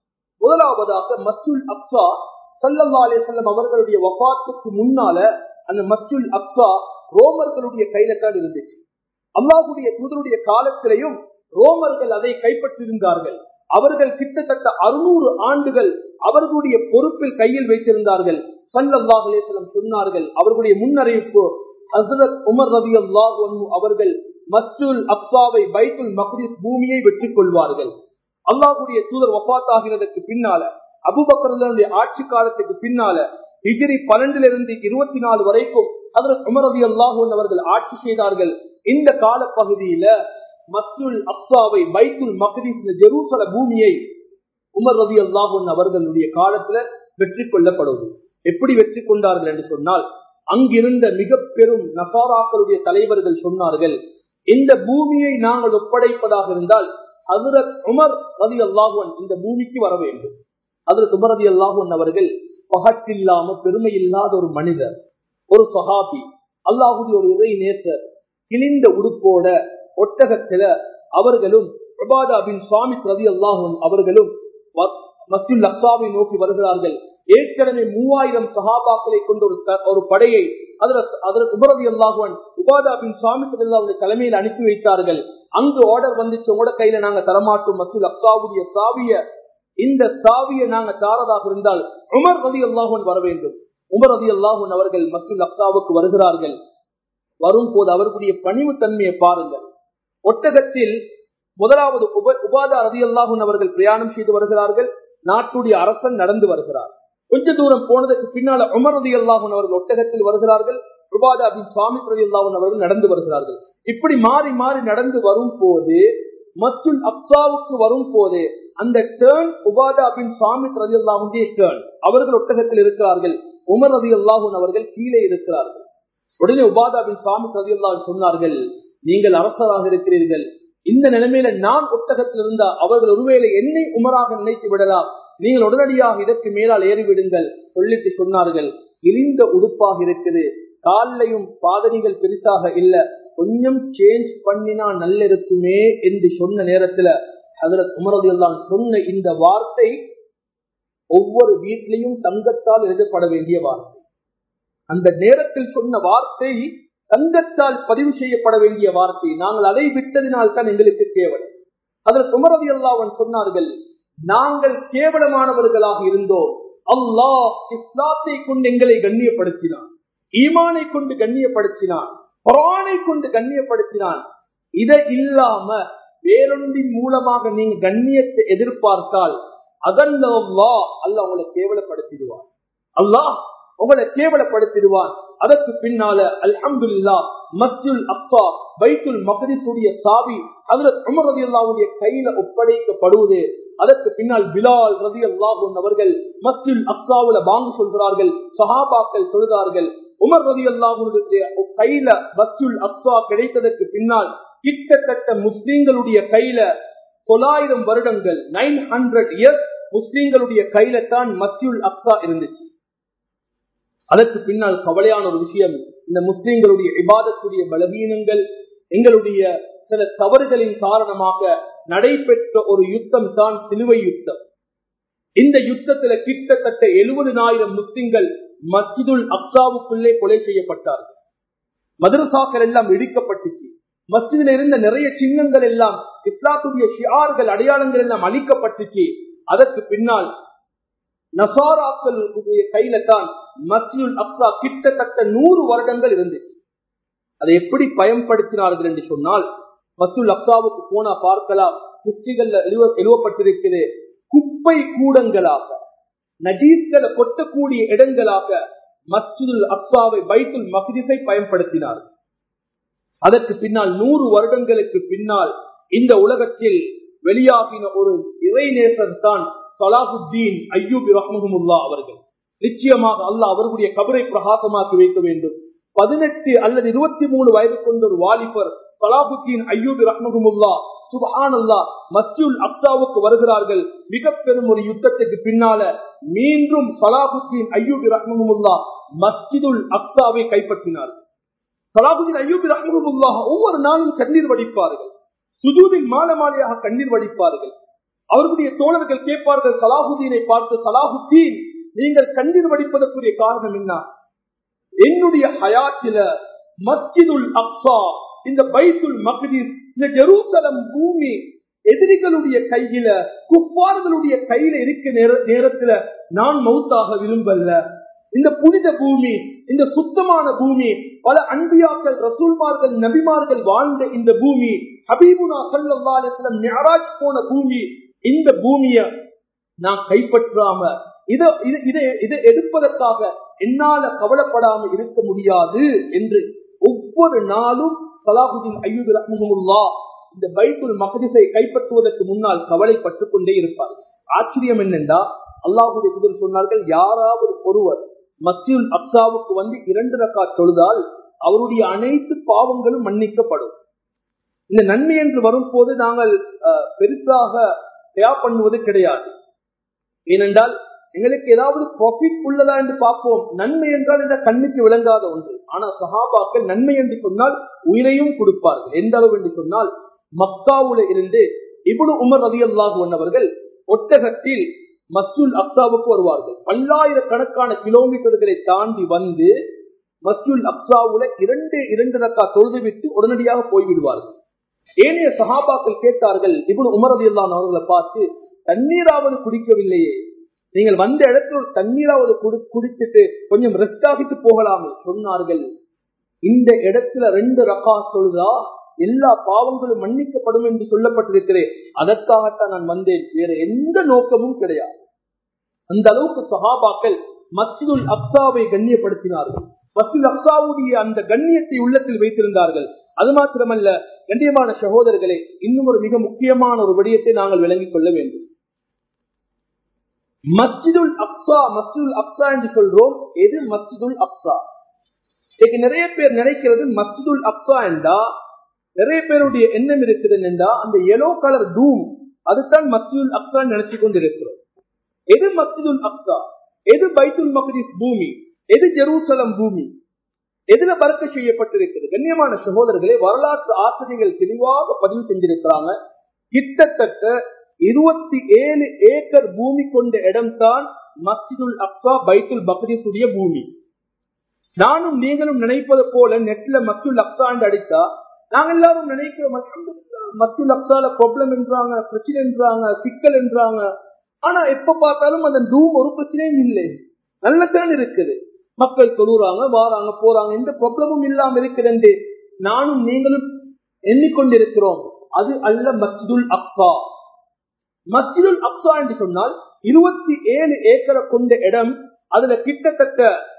முதலாவதாக மத்துல் அக்ஸா சல்லல்லா அலிசல்லம் அவர்களுடைய வபாத்துக்கு முன்னால அந்த மத்துல் அக்ஸா ரோமர்களுடைய கையில தான் இருந்துச்சு அல்லாஹுடைய தூதருடைய காலத்திலையும் ரோமர்கள் அதை கைப்பற்றியிருந்தார்கள் அவர்கள் கிட்டத்தட்ட அறுநூறு ஆண்டுகள் அவர்களுடைய பொறுப்பில் கையில் வைத்திருந்தார்கள் சல்லல்லாஹ் அலிசல்லம் சொன்னார்கள் அவர்களுடைய முன்னறிவிப்பு ஹசரத் உமர் ரவி அல்லாஹ் அவர்கள் மத்துல் அப்சாவை பைத்துல் மக்ரிஸ் பூமியை வெற்றி கொள்வார்கள் அல்லாஹுடைய தூதர் வபாத்தாகிறதுக்கு பின்னால அபுபக்கரனுடைய ஆட்சி காலத்துக்கு பின்னால ஹிஜிரி பன்னெண்டுல இருந்து இருபத்தி நாலு வரைக்கும் அதற்கு உமர் ரவி அல்லாஹூன் அவர்கள் ஆட்சி செய்தார்கள் இந்த கால பகுதியில மத்துல் அப்சாவை பைத்துல் மக்ரிஸ் ஜெருசல பூமியை உமர் ரவி அல்லாஹூன் அவர்களுடைய காலத்துல வெற்றி கொள்ளப்படுவது எப்படி வெற்றி கொண்டார்கள் என்று சொன்னால் அங்கிருந்த மிக பெரும் நசாராக்களுடைய தலைவர்கள் சொன்னார்கள் இந்த பூமியை நாங்கள் ஒப்படைப்பதாக இருந்தால் ஹசரத் உமர் ரதி அல்லாஹுவன் இந்த பூமிக்கு வர வேண்டும் ஹசரத் உமர் ரதி அல்லாஹுவன் அவர்கள் பகட்டில்லாம பெருமை இல்லாத ஒரு மனிதர் ஒரு சஹாபி அல்லாஹுடைய ஒரு இறை நேசர் கிழிந்த உடுப்போட ஒட்டகத்துல அவர்களும் பிரபாதா பின் சுவாமி ரதி அல்லாஹுவன் அவர்களும் மத்தியுல் அக்சாவை நோக்கி வருகிறார்கள் ஏற்கனவே மூவாயிரம் சஹாபாக்களை கொண்ட ஒரு ஒரு படையை அதற்கு உபரதி அல்லாஹுவன் உபாதா பின் சுவாமி அவருடைய தலைமையில் அனுப்பி வைத்தார்கள் அங்கு ஆர்டர் வந்துச்சு உங்களோட கையில நாங்க தரமாட்டோம் மத்தியில் அக்காவுடைய சாவிய இந்த சாவியை நாங்க தாரதாக இருந்தால் உமர் ரதி அல்லாஹுவன் வர வேண்டும் உமர் ரதி அல்லாஹுவன் அவர்கள் மத்தியில் அக்காவுக்கு வருகிறார்கள் வரும் போது அவர்களுடைய பணிவு தன்மையை பாருங்கள் ஒட்டகத்தில் முதலாவது உப உபாதா ரதி அல்லாஹுன் அவர்கள் பிரயாணம் செய்து வருகிறார்கள் நாட்டுடைய அரசன் நடந்து வருகிறார் கொஞ்ச தூரம் போனதுக்கு பின்னால உமர் ரதி அல்லாஹன் அவர்கள் ஒட்டகத்தில் வருகிறார்கள் உபாதா பின் சுவாமி ரதி அல்லாஹன் அவர்கள் நடந்து வருகிறார்கள் இப்படி மாறி மாறி நடந்து வரும் போது மற்றும் அப்சாவுக்கு வரும் போது அந்த டேர்ன் உபாதா பின் சுவாமி ரதி அல்லாஹுடைய டேர்ன் அவர்கள் ஒட்டகத்தில் இருக்கிறார்கள் உமர் ரதி அல்லாஹூன் அவர்கள் கீழே இருக்கிறார்கள் உடனே உபாதா பின் சுவாமி ரதி அல்லாஹ் சொன்னார்கள் நீங்கள் அரசராக இருக்கிறீர்கள் இந்த நிலைமையில நான் ஒட்டகத்தில் இருந்தா அவர்கள் ஒருவேளை என்னை உமராக நினைத்து விடலாம் நீங்கள் உடனடியாக இதற்கு மேலால் ஏறிவிடுங்கள் சொல்லிட்டு சொன்னார்கள் இழிந்த உடுப்பாக இருக்குது காலையும் பாதணிகள் பெருசாக இல்ல கொஞ்சம் சேஞ்ச் பண்ணினா நல்ல இருக்குமே என்று சொன்ன நேரத்துல ஹதரத் உமரது எல்லாம் சொன்ன இந்த வார்த்தை ஒவ்வொரு வீட்டிலையும் தங்கத்தால் எழுதப்பட வேண்டிய வார்த்தை அந்த நேரத்தில் சொன்ன வார்த்தை தங்கத்தால் பதிவு செய்யப்பட வேண்டிய வார்த்தை நாங்கள் அதை விட்டதினால் தான் எங்களுக்கு கேவலம் அதில் குமரதி அல்லாவன் சொன்னார்கள் நாங்கள் கேவலமானவர்களாக இருந்தோம் அல்லாஹ் இஸ்லாத்தை கொண்டு எங்களை கண்ணியப்படுத்தினான் ஈமானை கொண்டு கண்ணியப்படுத்தினான் குரானை கொண்டு கண்ணியப்படுத்தினான் இதை இல்லாம வேறொன்றின் மூலமாக நீங்க கண்ணியத்தை எதிர்பார்த்தால் அதன் அல்ல உங்களை கேவலப்படுத்திடுவான் அல்லாஹ் உங்களை கேவலப்படுத்திடுவான் அதற்கு பின்னால அல்ஹம்துல்லா மஸ்ஜுல் அப்பா பைத்துல் மகதிசுடைய சாவி அதுல உமர் ரதி அல்லாவுடைய கையில ஒப்படைக்கப்படுவது அதற்கு பின்னால் பிலால் ரதி அல்லாஹூன் அவர்கள் மஸ்ஜுல் அப்சாவுல வாங்க சொல்கிறார்கள் சஹாபாக்கள் சொல்கிறார்கள் உமர் ரதி அல்லாஹுடைய கையில மஸ்ஜுல் அப்சா கிடைத்ததற்கு பின்னால் கிட்டத்தட்ட முஸ்லீம்களுடைய கையில தொள்ளாயிரம் வருடங்கள் நைன் ஹண்ட்ரட் இயர்ஸ் முஸ்லீம்களுடைய கையில தான் மஸ்ஜுல் அப்சா இருந்துச்சு அதற்கு பின்னால் கவலையான ஒரு விஷயம் இந்த முஸ்லிம்களுடைய இபாதத்துடைய பலவீனங்கள் எங்களுடைய சில தவறுகளின் காரணமாக நடைபெற்ற ஒரு யுத்தம் தான் சிலுவை யுத்தம் இந்த யுத்தத்துல கிட்டத்தட்ட எழுபதுனாயிரம் முஸ்லிம்கள் மஸ்ஜிதுல் அப்சாவுக்குள்ளே கொலை செய்யப்பட்டார்கள் மதரசாக்கள் எல்லாம் இடிக்கப்பட்டுச்சு மஸ்ஜிதில் இருந்த நிறைய சின்னங்கள் எல்லாம் இஸ்லாத்துடைய ஷியார்கள் அடையாளங்கள் எல்லாம் அழிக்கப்பட்டுச்சு அதற்கு பின்னால் நசாராக்களுடைய கையில தான் மஸ்ஜிதுல் அப்சா கிட்டத்தட்ட நூறு வருடங்கள் இருந்துச்சு அதை எப்படி பயன்படுத்தினார்கள் என்று சொன்னால் மஸ்ஜிதுல் அப்சாவுக்கு போனா பார்க்கலாம் ஹிஸ்டிகள்ல எழுவப்பட்டிருக்கிறது குப்பை கூடங்களாக நஜீஸ்களை கொட்டக்கூடிய இடங்களாக மஸ்ஜிதுல் அப்சாவை பைத்துல் மக்திஸை பயன்படுத்தினார் அதற்கு பின்னால் நூறு வருடங்களுக்கு பின்னால் இந்த உலகத்தில் வெளியாகின ஒரு இறைநேசன் தான் சலாஹுத்தீன் ஐயூப் ரஹ்மஹமுல்லா அவர்கள் நிச்சயமாக அல்லாஹ் அவர்களுடைய கபரை பிரகாசமாக்கி வைக்க வேண்டும் பதினெட்டு அல்லது இருபத்தி மூணு வயது கொண்ட ஒரு வாலிபர் சலாஹுத்தீன் ஐயூப் ரஹ்மஹமுல்லா சுபஹான் அல்லா மஸ்ஜுல் அப்சாவுக்கு வருகிறார்கள் மிக பெரும் ஒரு யுத்தத்துக்கு பின்னால மீண்டும் சலாஹுத்தீன் ஐயூப் ரஹ்மஹமுல்லா மஸ்ஜிதுல் அப்சாவை கைப்பற்றினார்கள் சலாபுதீன் ஐயூபி ரஹிமுல்லாஹ் ஒவ்வொரு நாளும் கண்ணீர் வடிப்பார்கள் சுஜூதில் மாலை மாலையாக கண்ணீர் வடிப்பார்கள் அவர்களுடைய தோழர்கள் கேட்பார்கள் சலாஹுதீனை பார்த்து சலாஹுத்தீன் நீங்கள் கண்ணீர் வடிப்பதற்குரிய காரணம் என்ன என்னுடைய ஹயாத்தில மஸ்ஜிதுல் அக்ஸா இந்த பைத்துல் மக்தீஸ் இந்த ஜெருசலம் பூமி எதிரிகளுடைய கையில குப்பார்களுடைய கையில இருக்க நேர- நேரத்துல நான் மௌத்தாக விரும்பல்ல இந்த புனித பூமி இந்த சுத்தமான பூமி பல அன்பியாக்கள் ரசூல்மார்கள் நபிமார்கள் வாழ்ந்த இந்த பூமி ஹபீபுனா சல்லல்லாஹு அலைஹி வஸல்லம் மிஅராஜ் போன பூமி இந்த பூமிய நான் கைப்பற்றாம இதை இதை- இதை இதை எடுப்பதற்காக என்னால கவலைப்படாம இருக்க முடியாது என்று ஒவ்வொரு நாளும் சலாஹுதீன் ஐயூப் ரஹ்மஹுல்லா இந்த பைத்துல் மகதிஸை கைப்பற்றுவதற்கு முன்னால் கவலைப்பட்டுக் கொண்டே இருப்பார் ஆச்சரியம் என்னென்றா அல்லாஹுடைய தூதர் சொன்னார்கள் யாராவது ஒருவர் மஸ்ஜிதுல் அக்ஸாவுக்கு வந்து இரண்டு ரக்கா தொழுதால் அவருடைய அனைத்து பாவங்களும் மன்னிக்கப்படும் இந்த நன்மை என்று வரும்போது நாங்கள் அஹ், பெருசாக தயார் பண்ணுவது கிடையாது ஏனென்றால் எங்களுக்கு ஏதாவது ப்ராஃபிட் உள்ளதா என்று பார்ப்போம் நன்மை என்றால் இந்த கண்ணுக்கு விளங்காத ஒன்று ஆனா சஹாபாக்கள் நன்மை என்று சொன்னால் உயிரையும் கொடுப்பார்கள் எந்த அளவு என்று சொன்னால் மக்காவுல இருந்து இப்னு உமர் ரவி அல்லாஹு அவர்கள் ஒட்டகத்தில் மஸ்ஜுல் அக்ஸாவுக்கு வருவார்கள் பல்லாயிரக்கணக்கான கிலோமீட்டர்களை தாண்டி வந்து மஸ்ஜுல் அக்ஸாவுல இரண்டு இரண்டு ரக்கா தொழுது விட்டு உடனடியாக போய்விடுவார்கள் ஏனைய சஹாபாக்கள் கேட்டார்கள் இப்னு உமர் ரவி அவர்களை பார்த்து தண்ணீராவது குடிக்கவில்லையே நீங்கள் வந்த இடத்துல ஒரு தண்ணீராவது குடி- குடிச்சிட்டு கொஞ்சம் ரெஸ்ட் ஆகிட்டு போகலாமே சொன்னார்கள் இந்த இடத்துல ரெண்டு ரக்கா சொல்லுதா எல்லா பாவங்களும் மன்னிக்கப்படும் என்று சொல்லப்பட்டிருக்கிறேன் அதற்காகத்தான் நான் வந்தேன் வேற எந்த நோக்கமும் கிடையாது அந்த அளவுக்கு சஹாபாக்கள் மஸ்ஜிதுல் அக்ஸாவை கண்ணியப்படுத்தினார்கள் மஸ்ஜித் அக்ஸாவுடைய அந்த கண்ணியத்தை உள்ளத்தில் வைத்திருந்தார்கள் அது மாத்திரமல்ல கண்ணியமான சகோதரர்களே இன்னும் ஒரு மிக முக்கியமான ஒரு விடயத்தை நாங்கள் விளங்கிக் கொள்ள வேண்டும் மஸ்ஜிதுல் அக்ஸா மஸ்ஜிதுல் அக்ஸா என்று சொல்றோம் எது மஸ்ஜிதுல் அக்ஸா இன்னைக்கு நிறைய பேர் நினைக்கிறது மஸ்ஜிதுல் அக்ஸா என்றா நிறைய பேருடைய எண்ணம் இருக்குது என்றா அந்த எல்லோ கலர் டூம் அதுதான் மஸ்ஜிதுல் அக்ஸா நினைச்சு கொண்டிருக்கிறோம் எது மஸ்ஜிதுல் அக்ஸா எது பைத்துல் மக்தீஸ் பூமி எது ஜெருசலம் பூமி எதுல பறக்க செய்யப்பட்டிருக்கிறது கண்ணியமான சகோதரர்களே வரலாற்று ஆசிரியர்கள் தெளிவாக பதிவு செஞ்சிருக்கிறாங்க கிட்டத்தட்ட இருபத்தி ஏழு ஏக்கர் பூமி கொண்ட இடம்தான் மஸ்ஜிதுல் அக்ஸா பைத்துல் பக்ரீசுடைய பூமி நானும் நீங்களும் நினைப்பது போல நெட்ல மஸ்ஜிதுல் அக்ஸா என்று அடித்தா நாங்க எல்லாரும் நினைக்கிறோம் அல்ஹம்துலில்லாஹ், மஸ்ஜிதுல் அக்ஸால ப்ராப்ளம் என்றாங்க பிரச்சனை என்றாங்க சிக்கல் என்றாங்க ஆனா எப்ப பார்த்தாலும் அந்த டூம் ஒரு பிரச்சனையும் இல்லை நல்லதான் இருக்குது மக்கள் தொழுறாங்க வாராங்க போறாங்க எந்த ப்ராப்ளமும் இல்லாம இருக்குது நானும் நீங்களும் எண்ணிக்கொண்டிருக்கிறோம் அது அல்ல மஸ்ஜிதுல் அக்ஸா மஸ்ஜிதுல் அக்ஸா என்று சொன்னால் இருபத்தி ஏழு ஏக்கரை கொண்ட இடம் அதுல கிட்டத்தட்ட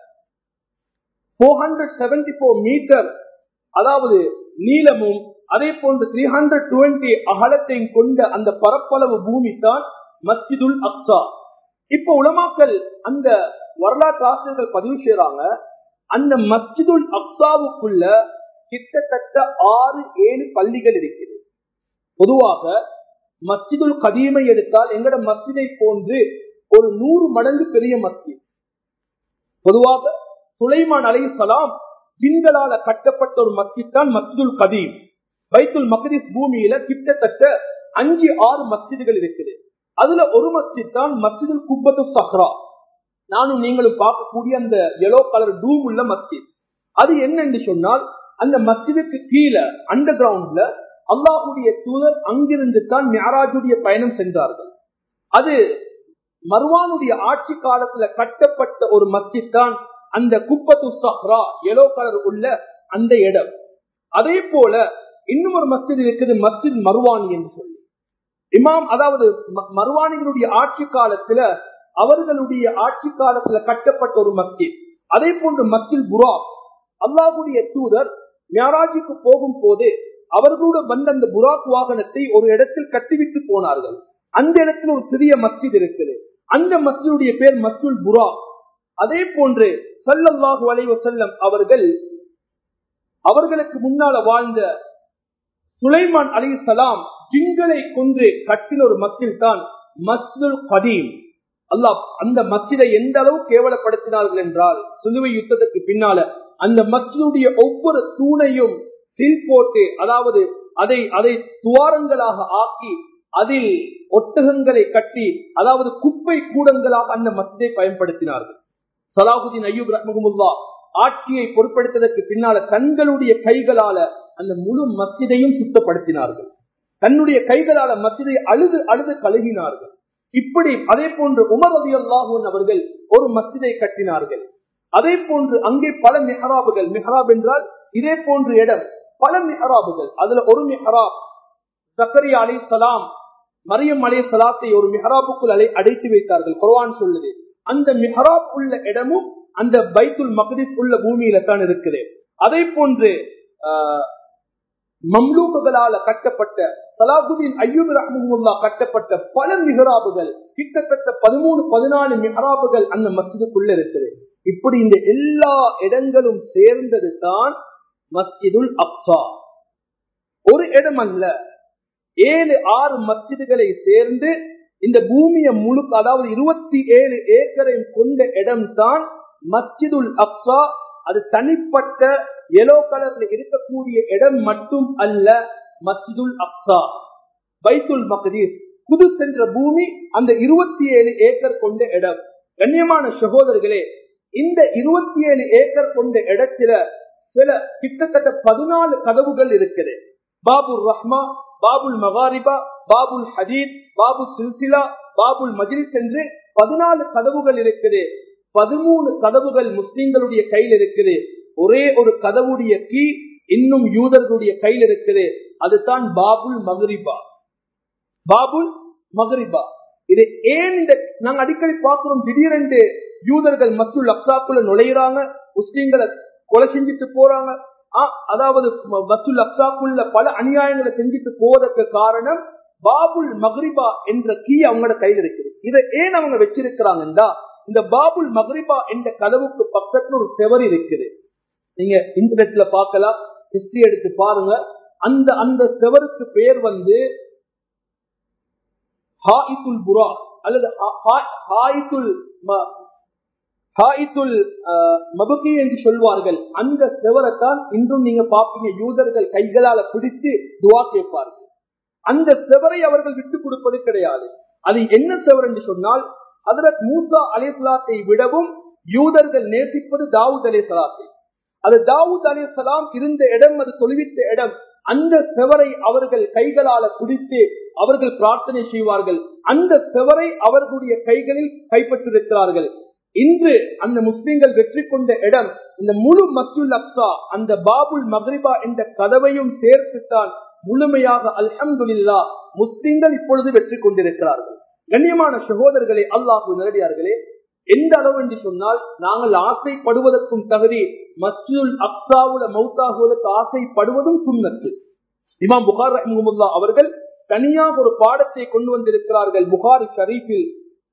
four hundred seventy four metre அதாவது நீளமும் அதே போன்று த்ரீ ஹண்ட்ரட் டுவெண்ட்டி அகலத்தையும் கொண்ட அந்த பரப்பளவு பூமி தான் மஸ்ஜிதுல் அக்ஸா இப்ப உலமாக்கள் அந்த வரலாற்று ஆசிரியர்கள் பதிவு செய்யறாங்க அந்த மஸ்ஜிதுல் அக்ஸாவுக்குள்ள கிட்டத்தட்ட ஆறு ஏழு பள்ளிகள் இருக்குது பொதுவாக மஸ்ஜிதுல் கதீமை எடுத்தால் எங்கட மஸ்ஜிதை போன்று ஒரு நூறு மடங்கு பெரிய மஸ்ஜித் பொதுவாக சுலைமான் அலை சலாம் ஜின்களால கட்டப்பட்ட ஒரு மஸ்ஜித் தான் மஸ்ஜிதுல் கதீம் பைத்துல் மக்ரிஸ் பூமியில கிட்டத்தட்ட அஞ்சு ஆறு மஸ்ஜிதுகள் இருக்குது அதுல ஒரு மஸ்ஜித் தான் மஸ்ஜிதுல் குப்பத்து சஹ்ரா நானும் நீங்களும் பார்க்கக்கூடிய அந்த எல்லோ கலர் டூம் உள்ள மஸ்ஜித் அது என்னன்னு சொன்னால் அந்த மஸ்ஜிதுக்கு கீழே அண்டர் கிரவுண்ட்ல அல்லாஹுடைய தூதர் அங்கிருந்து தான் மியாராஜுடைய பயணம் சென்றார்கள் அது மர்வானுடைய ஆட்சி காலத்துல கட்டப்பட்ட ஒரு மஸ்ஜித் தான் அந்த குப்பத்து சஹ்ரா எல்லோ கலர் உள்ள அந்த இடம் அதே போல இன்னும் ஒரு மஸ்ஜித் இருக்குது மஸ்ஜித் மர்வானி என்று சொல்லி இமாம் அதாவது ம- மர்வானிகளுடைய ஆட்சி காலத்துல அவர்களுடைய ஆட்சி காலத்துல கட்டப்பட்ட ஒரு மஸ்ஜித் அதே போன்று மஸ்ஜித் புரா அல்லாஹுடைய தூதர் மியாராஜுக்கு போகும் போது அவர்களோட வந்த அந்த புராக் வாகனத்தை ஒரு இடத்தில் கட்டிவிட்டு போனார்கள் அந்த இடத்துல ஒரு சிறிய மஸ்ஜித் இருக்குது அந்த மஸ்ஜிதுடைய பேர் மஸ்ஜுல் புரா அதே போன்று சல்லல்லாஹு அலைஹி வஸல்லம் அவர்கள் அவர்களுக்கு முன்னால வாழ்ந்த சுலைமான் அலி சலாம் ஜிங்களை கொன்று கட்டின ஒரு மஸ்ஜித் தான் மஸ்ஜுல் கதீம் அல்லாஹ் அந்த மஸ்ஜிதை எந்த அளவு கேவலப்படுத்தினார்கள் என்றால் சிலுவை யுத்தத்துக்கு பின்னால அந்த மஸ்ஜிதுடைய ஒவ்வொரு தூணையும் சில் போட்டு அதாவது அதை அதை துவாரங்களாக ஆக்கி அதில் ஒட்டகங்களை கட்டி அதாவது குப்பை கூடங்களாக அந்த மஸ்ஜிதை பயன்படுத்தினார்கள் சலாஹுதீன் ஐயூப் ரஹமுல்லா ஆட்சியை பொருட்படுத்ததற்கு பின்னால தங்களுடைய கைகளால அந்த முழு மஸ்ஜிதையும் சுத்தப்படுத்தினார்கள் தன்னுடைய கைகளால மஸ்ஜிதை அழுது அழுது கழுகினார்கள் இப்படி அதே போன்று உமர் அலி அல்லாஹூன் அவர்கள் ஒரு மஸ்ஜிதை கட்டினார்கள் அதே போன்று அங்கே பல மெஹராபுகள் மெஹராப் என்றால் இதே போன்ற இடம் பல மெஹராபுகள் அதுல ஒரு மெஹராப் சக்கரியா அலி சலாம் மரியம் அலே சலாத்தை ஒரு மெஹராபுக்குள் அலை அடைத்து வைத்தார்கள் குர்வான் சொல்லுது அந்த மெஹராப் உள்ள இடமும் அந்த பைத்துல் மகதிஸ் உள்ள பூமியில தான் இருக்குது அதே போன்று மம்லூக்குகளால கட்டப்பட்ட சலாபுதீன் ஐயூப் ரஹமுல்லா கட்டப்பட்ட பல மிஹராபுகள் கிட்டத்தட்ட பதிமூணு பதினாலு மிஹராபுகள் அந்த மஸ்ஜிதுக்குள்ள இருக்குது இப்படி இந்த எல்லா இடங்களும் சேர்ந்தது தான் மஸ்ஜிதுல் அப்சா ஒரு இடம் அல்ல ஏழு ஆறு மஸ்ஜிதுகளை சேர்ந்து இந்த பூமியை முழுக்க அதாவது இருபத்தி ஏழு ஏக்கரை கொண்ட இடம் தான் மஸ்ஜிதுல் அப்சா அது தனிப்பட்ட எல்லோ கலர்ல இருக்கக்கூடிய இடம் மட்டும் அல்ல மஸ்ஜிதுல் அப்சா பைத்துல் மகதீஸ் புது சென்ற பூமி அந்த இருபத்தி ஏழு ஏக்கர் கொண்ட இடம் கண்ணியமான சகோதரர்களே இந்த இருபத்தி ஏழு ஏக்கர் கொண்ட இடத்துல சில கிட்டத்தட்ட பதினாலு கதவுகள் இருக்குது பாபுல் ரஹ்மா பாபுல் மகாரிபா பாபுல் ஹதீத் பாபு சில்சிலா பாபுல் மஜிலிஸ் என்று பதினாலு கதவுகள் இருக்குது பதிமூணு கதவுகள் முஸ்லிம்களுடைய கையில் இருக்குது ஒரே ஒரு கதவுடைய கீ இன்னும் யூதர்களுடைய கையில் இருக்குது அதுதான் பாபுல் மகரிபா பாபுல் மகரிபா இது ஏன் இந்த நாங்க அடிக்கடி பார்க்கிறோம் திடீரென்று யூதர்கள் மத்துள் அப்சாக்குள்ள நுழையிறாங்க முஸ்லிம்களை கொலை செஞ்சுட்டு போறாங்க அதாவது மத்துல் அப்சாக்குள்ள பல அநியாயங்களை செஞ்சுட்டு போவதற்கு காரணம் பாபுல் மகரிபா என்ற கீ அவங்களோட கையில் இருக்குது இதை ஏன் அவங்க வச்சிருக்கிறாங்கன்றா இந்த பாபுல் மகரிபா என்ற கதவுக்கு பக்கத்துல ஒரு செவர் இருக்குது நீங்க இன்டர்நெட்ல பார்க்கலாம் ஹிஸ்டரி எடுத்து பாருங்க அந்த அந்த செவருக்கு பெயர் வந்து ஹாயித்துல் புரா அல்லது ஹாயித்துல் ஹாயித்துல் மபுகி என்று சொல்வார்கள் அந்த செவரைத்தான் இன்றும் நீங்க பார்ப்பீங்க யூதர்கள் கைகளால பிடித்து துவா கேட்பார்கள் அந்த செவரை அவர்கள் விட்டுக் கொடுப்பது கிடையாது அது என்ன செவர் என்று சொன்னால் அதரத் மூசா அலேசலாத்தை விடவும் யூதர்கள் நேசிப்பது தாவூத் அலேசலாத்தை அது தாவூத் அலேசலாம் இருந்த இடம் அது தொழுவித்த இடம் அந்த செவரை அவர்கள் கைகளால குடித்து அவர்கள் பிரார்த்தனை செய்வார்கள் அந்த செவரை அவர்களுடைய கைகளில் கைப்பற்றிருக்கிறார்கள் இன்று அந்த முஸ்லிம்கள் வெற்றி கொண்ட இடம் இந்த முழு மசுல் அப்சா அந்த பாபுல் மக்ரிபா என்ற கதவையும் சேர்த்துத்தான் முழுமையாக அல்ஹம்துல்லா முஸ்லிம்கள் இப்பொழுது வெற்றி கொண்டிருக்கிறார்கள் கண்ணியமான சகோதரர்களே அல்லாஹு நேரடியார்களே எந்த அளவு என்று சொன்னால் நாங்கள் ஆசைப்படுவதற்கும் தகுதி மஸ்ஜுல் அப்சாவுல மௌத்தாகுவதற்கு ஆசைப்படுவதும் சுண்ணத்து இமாம் புகார் ரஹமுல்லா அவர்கள் தனியாக ஒரு பாடத்தை கொண்டு வந்திருக்கிறார்கள் புகாரி ஷரீஃபில்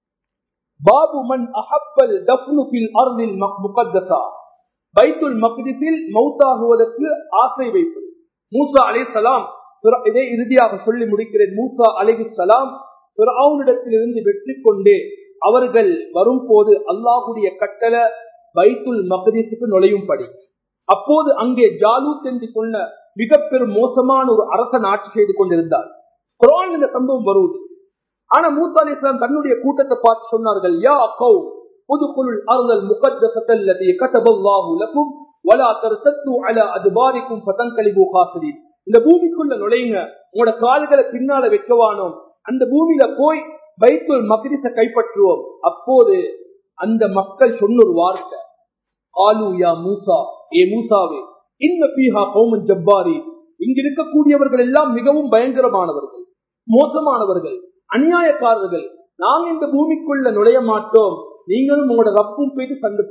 பாபு மன் அஹப்பல் தப்னுபில் அருளில் முகத்தசா பைத்துல் மக்திஸில் மௌத்தாகுவதற்கு ஆசை வைப்பது மூசா அலை சலாம் இதை இறுதியாக சொல்லி முடிக்கிறேன் மூசா அலைகு சலாம் இருந்து வெற்றி கொண்டு அவர்கள் வரும்போது அல்லாஹுடைய கட்டளை பைத்துல் மகதீசுக்கு நுழையும்படி அப்போது அங்கே ஜாலூத் என்று சொன்ன மிக பெரும் மோசமான ஒரு அரசன் ஆட்சி செய்து கொண்டிருந்தார் குரான் இந்த சம்பவம் வருவது ஆனா மூசா அலி இஸ்லாம் தன்னுடைய கூட்டத்தை பார்த்து சொன்னார்கள் யா கௌ புதுக்குள் அருள் முகத்தல்லதி கதபல்லாஹு லக்கும் வலா தர்சத்து அலா அதுபாரிக்கும் பதங்கலிபு காசரி இந்த பூமிக்குள்ள நுழையுங்க உங்களோட கால்களை பின்னால வைக்கவானோம் அந்த பூமியில போய் பைத்துல் மக்ரிச கைப்பற்றுவோம் அப்போது அந்த மக்கள் சொன்ன ஒரு வார்த்தை ஆலு யா மூசா ஏ மூசாவே இன்ன பீஹா கௌமன் ஜப்பாரி இங்க இருக்கக்கூடியவர்கள் எல்லாம் மிகவும் பயங்கரமானவர்கள் மோசமானவர்கள் அநியாயக்காரர்கள் நாம் இந்த பூமிக்குள்ள நுழைய மாட்டோம் நீங்களும் உங்களோட ரப்பும் போயிட்டு சண்டை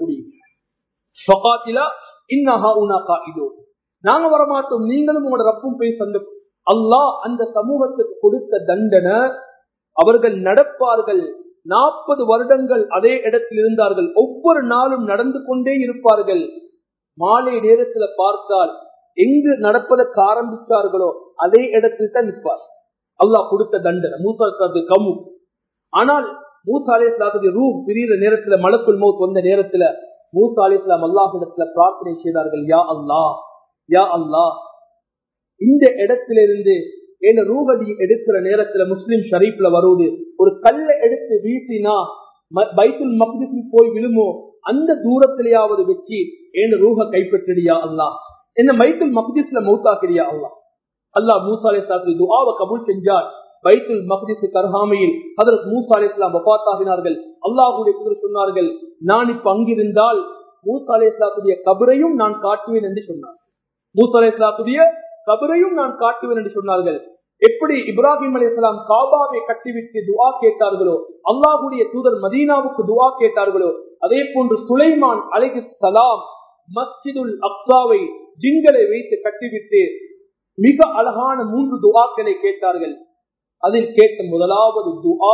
புடியும் இன்னஹா உனா காயிதோ நாங்க வரமாட்டோம் நீங்களும் உங்களோட ரப்பும் போய் சண்டை அல்லாஹ் அந்த சமூகத்துக்கு கொடுத்த தண்டனை அவர்கள் நடப்பார்கள் நாற்பது வருடங்கள் அதே இடத்தில் இருந்தார்கள் ஒவ்வொரு நாளும் நடந்து கொண்டே இருப்பார்கள் மாலை நேரத்துல பார்த்தால் எங்கு நடப்பதற்கு ஆரம்பித்தார்களோ அதே இடத்தில் தான் நிற்பார் அல்லாஹ் கொடுத்த தண்டனை மூசா கமு ஆனால் மூசா அலே ரூ பிரியிற நேரத்துல மலக்குள் மௌத் வந்த நேரத்துல மூசா அலி இஸ்லாம் அல்லாஹிடத்துல பிரார்த்தனை செய்தார்கள் யா அல்லாஹ் யா அல்லாஹ் இந்த இடத்திலிருந்து என்ன ரூபதி எடுக்கிற நேரத்துல முஸ்லிம் ஷரீப்ல வருவது ஒரு கல்லை எடுத்து வீசினா ம- பைத்துல் மக்திஸில் போய் விழுமோ அந்த தூரத்திலேயாவது வச்சு என்ன ரூஹ கைப்பற்றிடியா அல்லாஹ் என்ன பைத்துல் மக்திஸ்ல மௌத்தாக்கிறியா அல்லாஹ் அல்லாஹ் மூசா அலி இஸ்லாத்துடைய துஆவை கபூல் செஞ்சார் பைத்துல் மக்திஸ் கர்ஹாமையில் ஹதரத் மூசா அலி இஸ்லாம் வஃபாத்தாகினார்கள் அல்லாஹ்வுடைய தூதர் சொன்னார்கள் நான் இப்ப அங்கிருந்தால் மூசா அலி இஸ்லாத்துடைய கபரையும் நான் காட்டுவேன் என்று சொன்னார் மூசா அலி இஸ்லாத்துடைய கபரையும் நான் காட்டுவேன் என்று சொன்னார்கள் எப்படி இப்ராஹிம் அலி இஸ்லாம் காபாவை கட்டிவிட்டு துஆ கேட்டார்களோ அல்லாஹ்வுடைய தூதர் மதீனாவுக்கு துஆ கேட்டார்களோ அதே போன்று சுலைமான் அலைஹி சலாம் மஸ்ஜிதுல் அக்ஸாவை ஜிங்களை வைத்து கட்டிவிட்டு மிக அழகான மூன்று துஆக்களை கேட்டார்கள் அதில் கேட்ட முதலாவது துஆ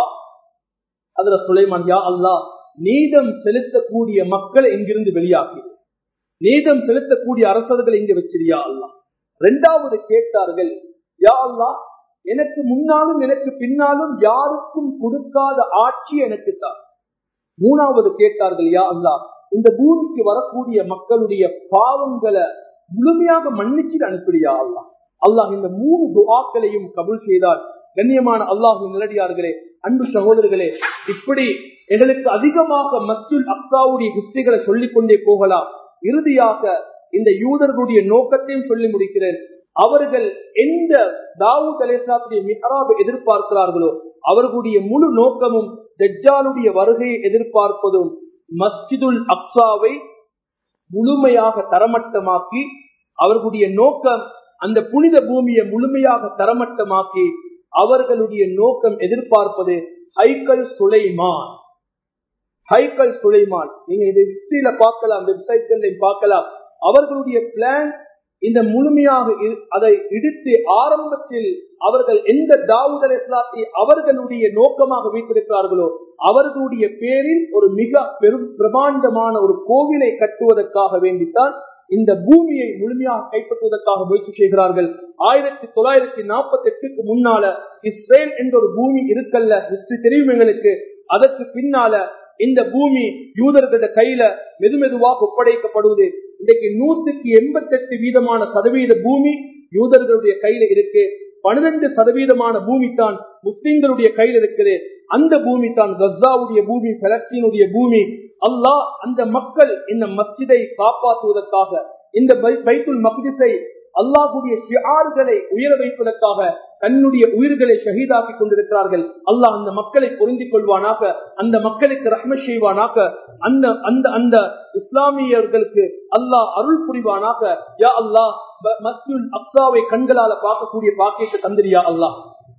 அதுல சுலைமான் யா அல்லாஹ் நீதம் செலுத்தக்கூடிய மக்களை இங்கிருந்து வெளியாக்கி நீதம் செலுத்தக்கூடிய அரசர்களை இங்க வச்சிருயா அல்லாஹ் இரண்டாவது கேட்டார்கள் யா அல்லாஹ் எனக்கு முன்னாலும் எனக்கு பின்னாலும் யாருக்கும் கொடுக்காத ஆட்சி எனக்கு தான் மூணாவது கேட்டார்கள் யா அல்லாஹ் இந்த பூமிக்கு வரக்கூடிய மக்களுடைய பாவங்களை முழுமையாக மன்னிச்சு அனுப்பிடியா அல்லாஹ் அல்லாஹ் இந்த மூணு துஆக்களையும் கபூல் செய்தார் கண்ணியமான அல்லாஹின் நிலடியார்களே அன்பு சகோதரர்களே இப்படி எங்களுக்கு அதிகமாக மஸ்ஜித் அக்சாவுடைய ஹிஸ்டிகளை சொல்லிக் கொண்டே போகலாம் இறுதியாக இந்த யூதர்களுடைய நோக்கத்தையும் சொல்லி முடிக்கிறேன் அவர்கள் எந்த தாவூத் அலேசாத்துடைய மிஹராபை எதிர்பார்க்கிறார்களோ அவர்களுடைய முழு நோக்கமும் தஜ்ஜாலுடைய வருகையை எதிர்பார்ப்பதும் மஸ்ஜிதுல் அக்ஸாவை முழுமையாக தரமட்டமாக்கி அவர்களுடைய நோக்கம் அந்த புனித பூமியை முழுமையாக தரமட்டமாக்கி அவர்களுடைய நோக்கம் எதிர்பார்ப்பது ஹைக்கல் சுலைமான் ஹைக்கல் சுலைமான் நீங்க இதை ஹிஸ்டரியில பார்க்கலாம் வெப்சைட்களை பார்க்கலாம் அவர்களுடைய பிளான் இந்த முழுமையாக இ- அதை இடித்து ஆரம்பத்தில் அவர்கள் எந்த தாவூத் அலைஹிஸ்ஸலாத்தை அவர்களுடைய நோக்கமாக வைத்திருக்கிறார்களோ அவர்களுடைய பேரில் ஒரு மிக பெரும் பிரமாண்டமான ஒரு கோவிலை கட்டுவதற்காக வேண்டித்தான் இந்த பூமியை முழுமையாக கைப்பற்றுவதற்காக முயற்சி செய்கிறார்கள் ஆயிரத்தி தொள்ளாயிரத்தி நாற்பத்தி எட்டுக்கு முன்னால இஸ்ரேல் என்ற ஒரு பூமி இருக்கல்ல ஹிஸ்டரி தெரியும் எங்களுக்கு அதற்கு பின்னால இந்த பூமி யூதர்கள கையில மெதுமெதுவாக ஒப்படைக்கப்படுவது இன்றைக்கு நூற்றுக்கு எண்பத்தெட்டு வீதமான சதவீத பூமி யூதர்களுடைய கையில இருக்கு பன்னிரண்டு சதவீதமான பூமி தான் முஸ்லிம்களுடைய கையில் இருக்குது அந்த பூமி தான் கஸ்ஸாவுடைய பூமி பலஸ்தீனுடைய பூமி அல்லாஹ் அந்த மக்கள் இந்த மஸ்ஜிதை காப்பாற்றுவதற்காக இந்த பை- பைத்துல் மக்திஸை அல்லாஹுடைய ஷிஆர்களை உயர வைப்பதற்காக தன்னுடைய உயிர்களை ஷஹீதாக்கி கொண்டிருக்கிறார்கள் அல்லாஹ் அந்த மக்களை பொருந்திக் கொள்வானாக அந்த மக்களுக்கு ரஹ்ம செய்வானாக அந்த அந்த அந்த இஸ்லாமியர்களுக்கு அல்லாஹ் அருள் புரிவானாக யா அல்லாஹ் ப- மஸ்ஜிதுல் அக்ஸாவை கண்களால பார்க்கக்கூடிய பாக்கியத்தை தந்திரியா அல்லாஹ்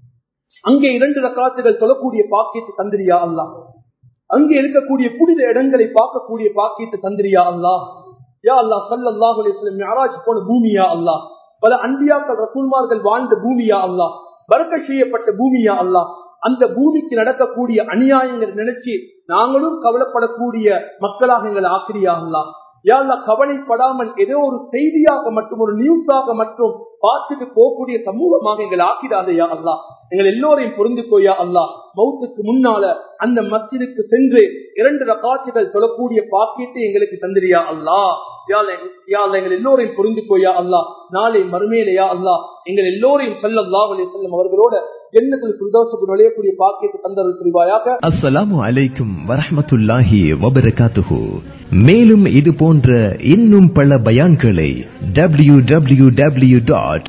அங்கே இரண்டு ரக்காத்துகள் சொல்லக்கூடிய பாக்கியத்தை தந்திரியா அல்லாஹ் அங்கே இருக்கக்கூடிய புனித இடங்களை பார்க்கக்கூடிய பாக்கியத்தை தந்திரியா அல்லாஹ் யா அல்லாஹ் ஸல்லல்லாஹு அலைஹி வஸல்லம் மிஅராஜ் போன பூமியா அல்லாஹ் பல அன்பியாக்கள் ரசூல்மார்கள் வாழ்ந்த பூமியா அல்லாஹ் பரக்க செய்யப்பட்ட பூமியா அல்லாஹ் அந்த பூமிக்கு நடக்கக்கூடிய அநியாயங்கள் நினைச்சு நாங்களும் கவலைப்படக்கூடிய மக்களாக எங்கள் ஆசிரியா அல்லாஹ் யா அல்லாஹ் கவலைப்படாமல் ஏதோ ஒரு செய்தியாக மட்டும் ஒரு நியூஸாக மட்டும் பார்த்துட்டு போகக்கூடிய சமூகமாக எங்கள் ஆக்கிடாதையா அல்லாஹ் எங்கள் எல்லோரையும் பொருந்துக்கோயா அல்லாஹ் மௌத்துக்கு முன்னால அந்த மஸ்ஜிதுக்கு சென்று இரண்டு ரகாட்சிகள் சொல்லக்கூடிய பாக்கியத்தை எங்களுக்கு தந்திரியா அல்லாஹ் யா அல்லாஹ் யா அல்லாஹ் எங்கள் எல்லோரையும் பொருந்துக்கோயா அல்லாஹ் நாளை மறுமையிலையா அல்லாஹ் எங்கள் எல்லோரையும் ஸல்லல்லாஹு அலைஹி வஸல்லம் அவர்களோட ஜன்னத்துல் ஃபிர்தௌஸுக்கு நுழையக்கூடிய பாக்கியத்தை தந்தருள் புரிவாயாக அஸ்ஸலாமு அலைக்கும் வரஹ்மத்துல்லாஹி வபரகாத்துஹு மேலும் இது போன்ற இன்னும் பல பயான்களை W W W dot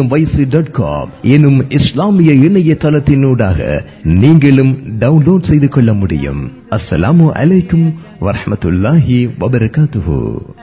dot com எனும் இஸ்லாமிய இணையதளத்தினூடாக நீங்களும் டவுன்லோட் செய்து கொள்ள முடியும் அஸ்ஸலாமு அலைக்கும் வரஹ்மத்துல்லாஹி வபரகாத்துஹு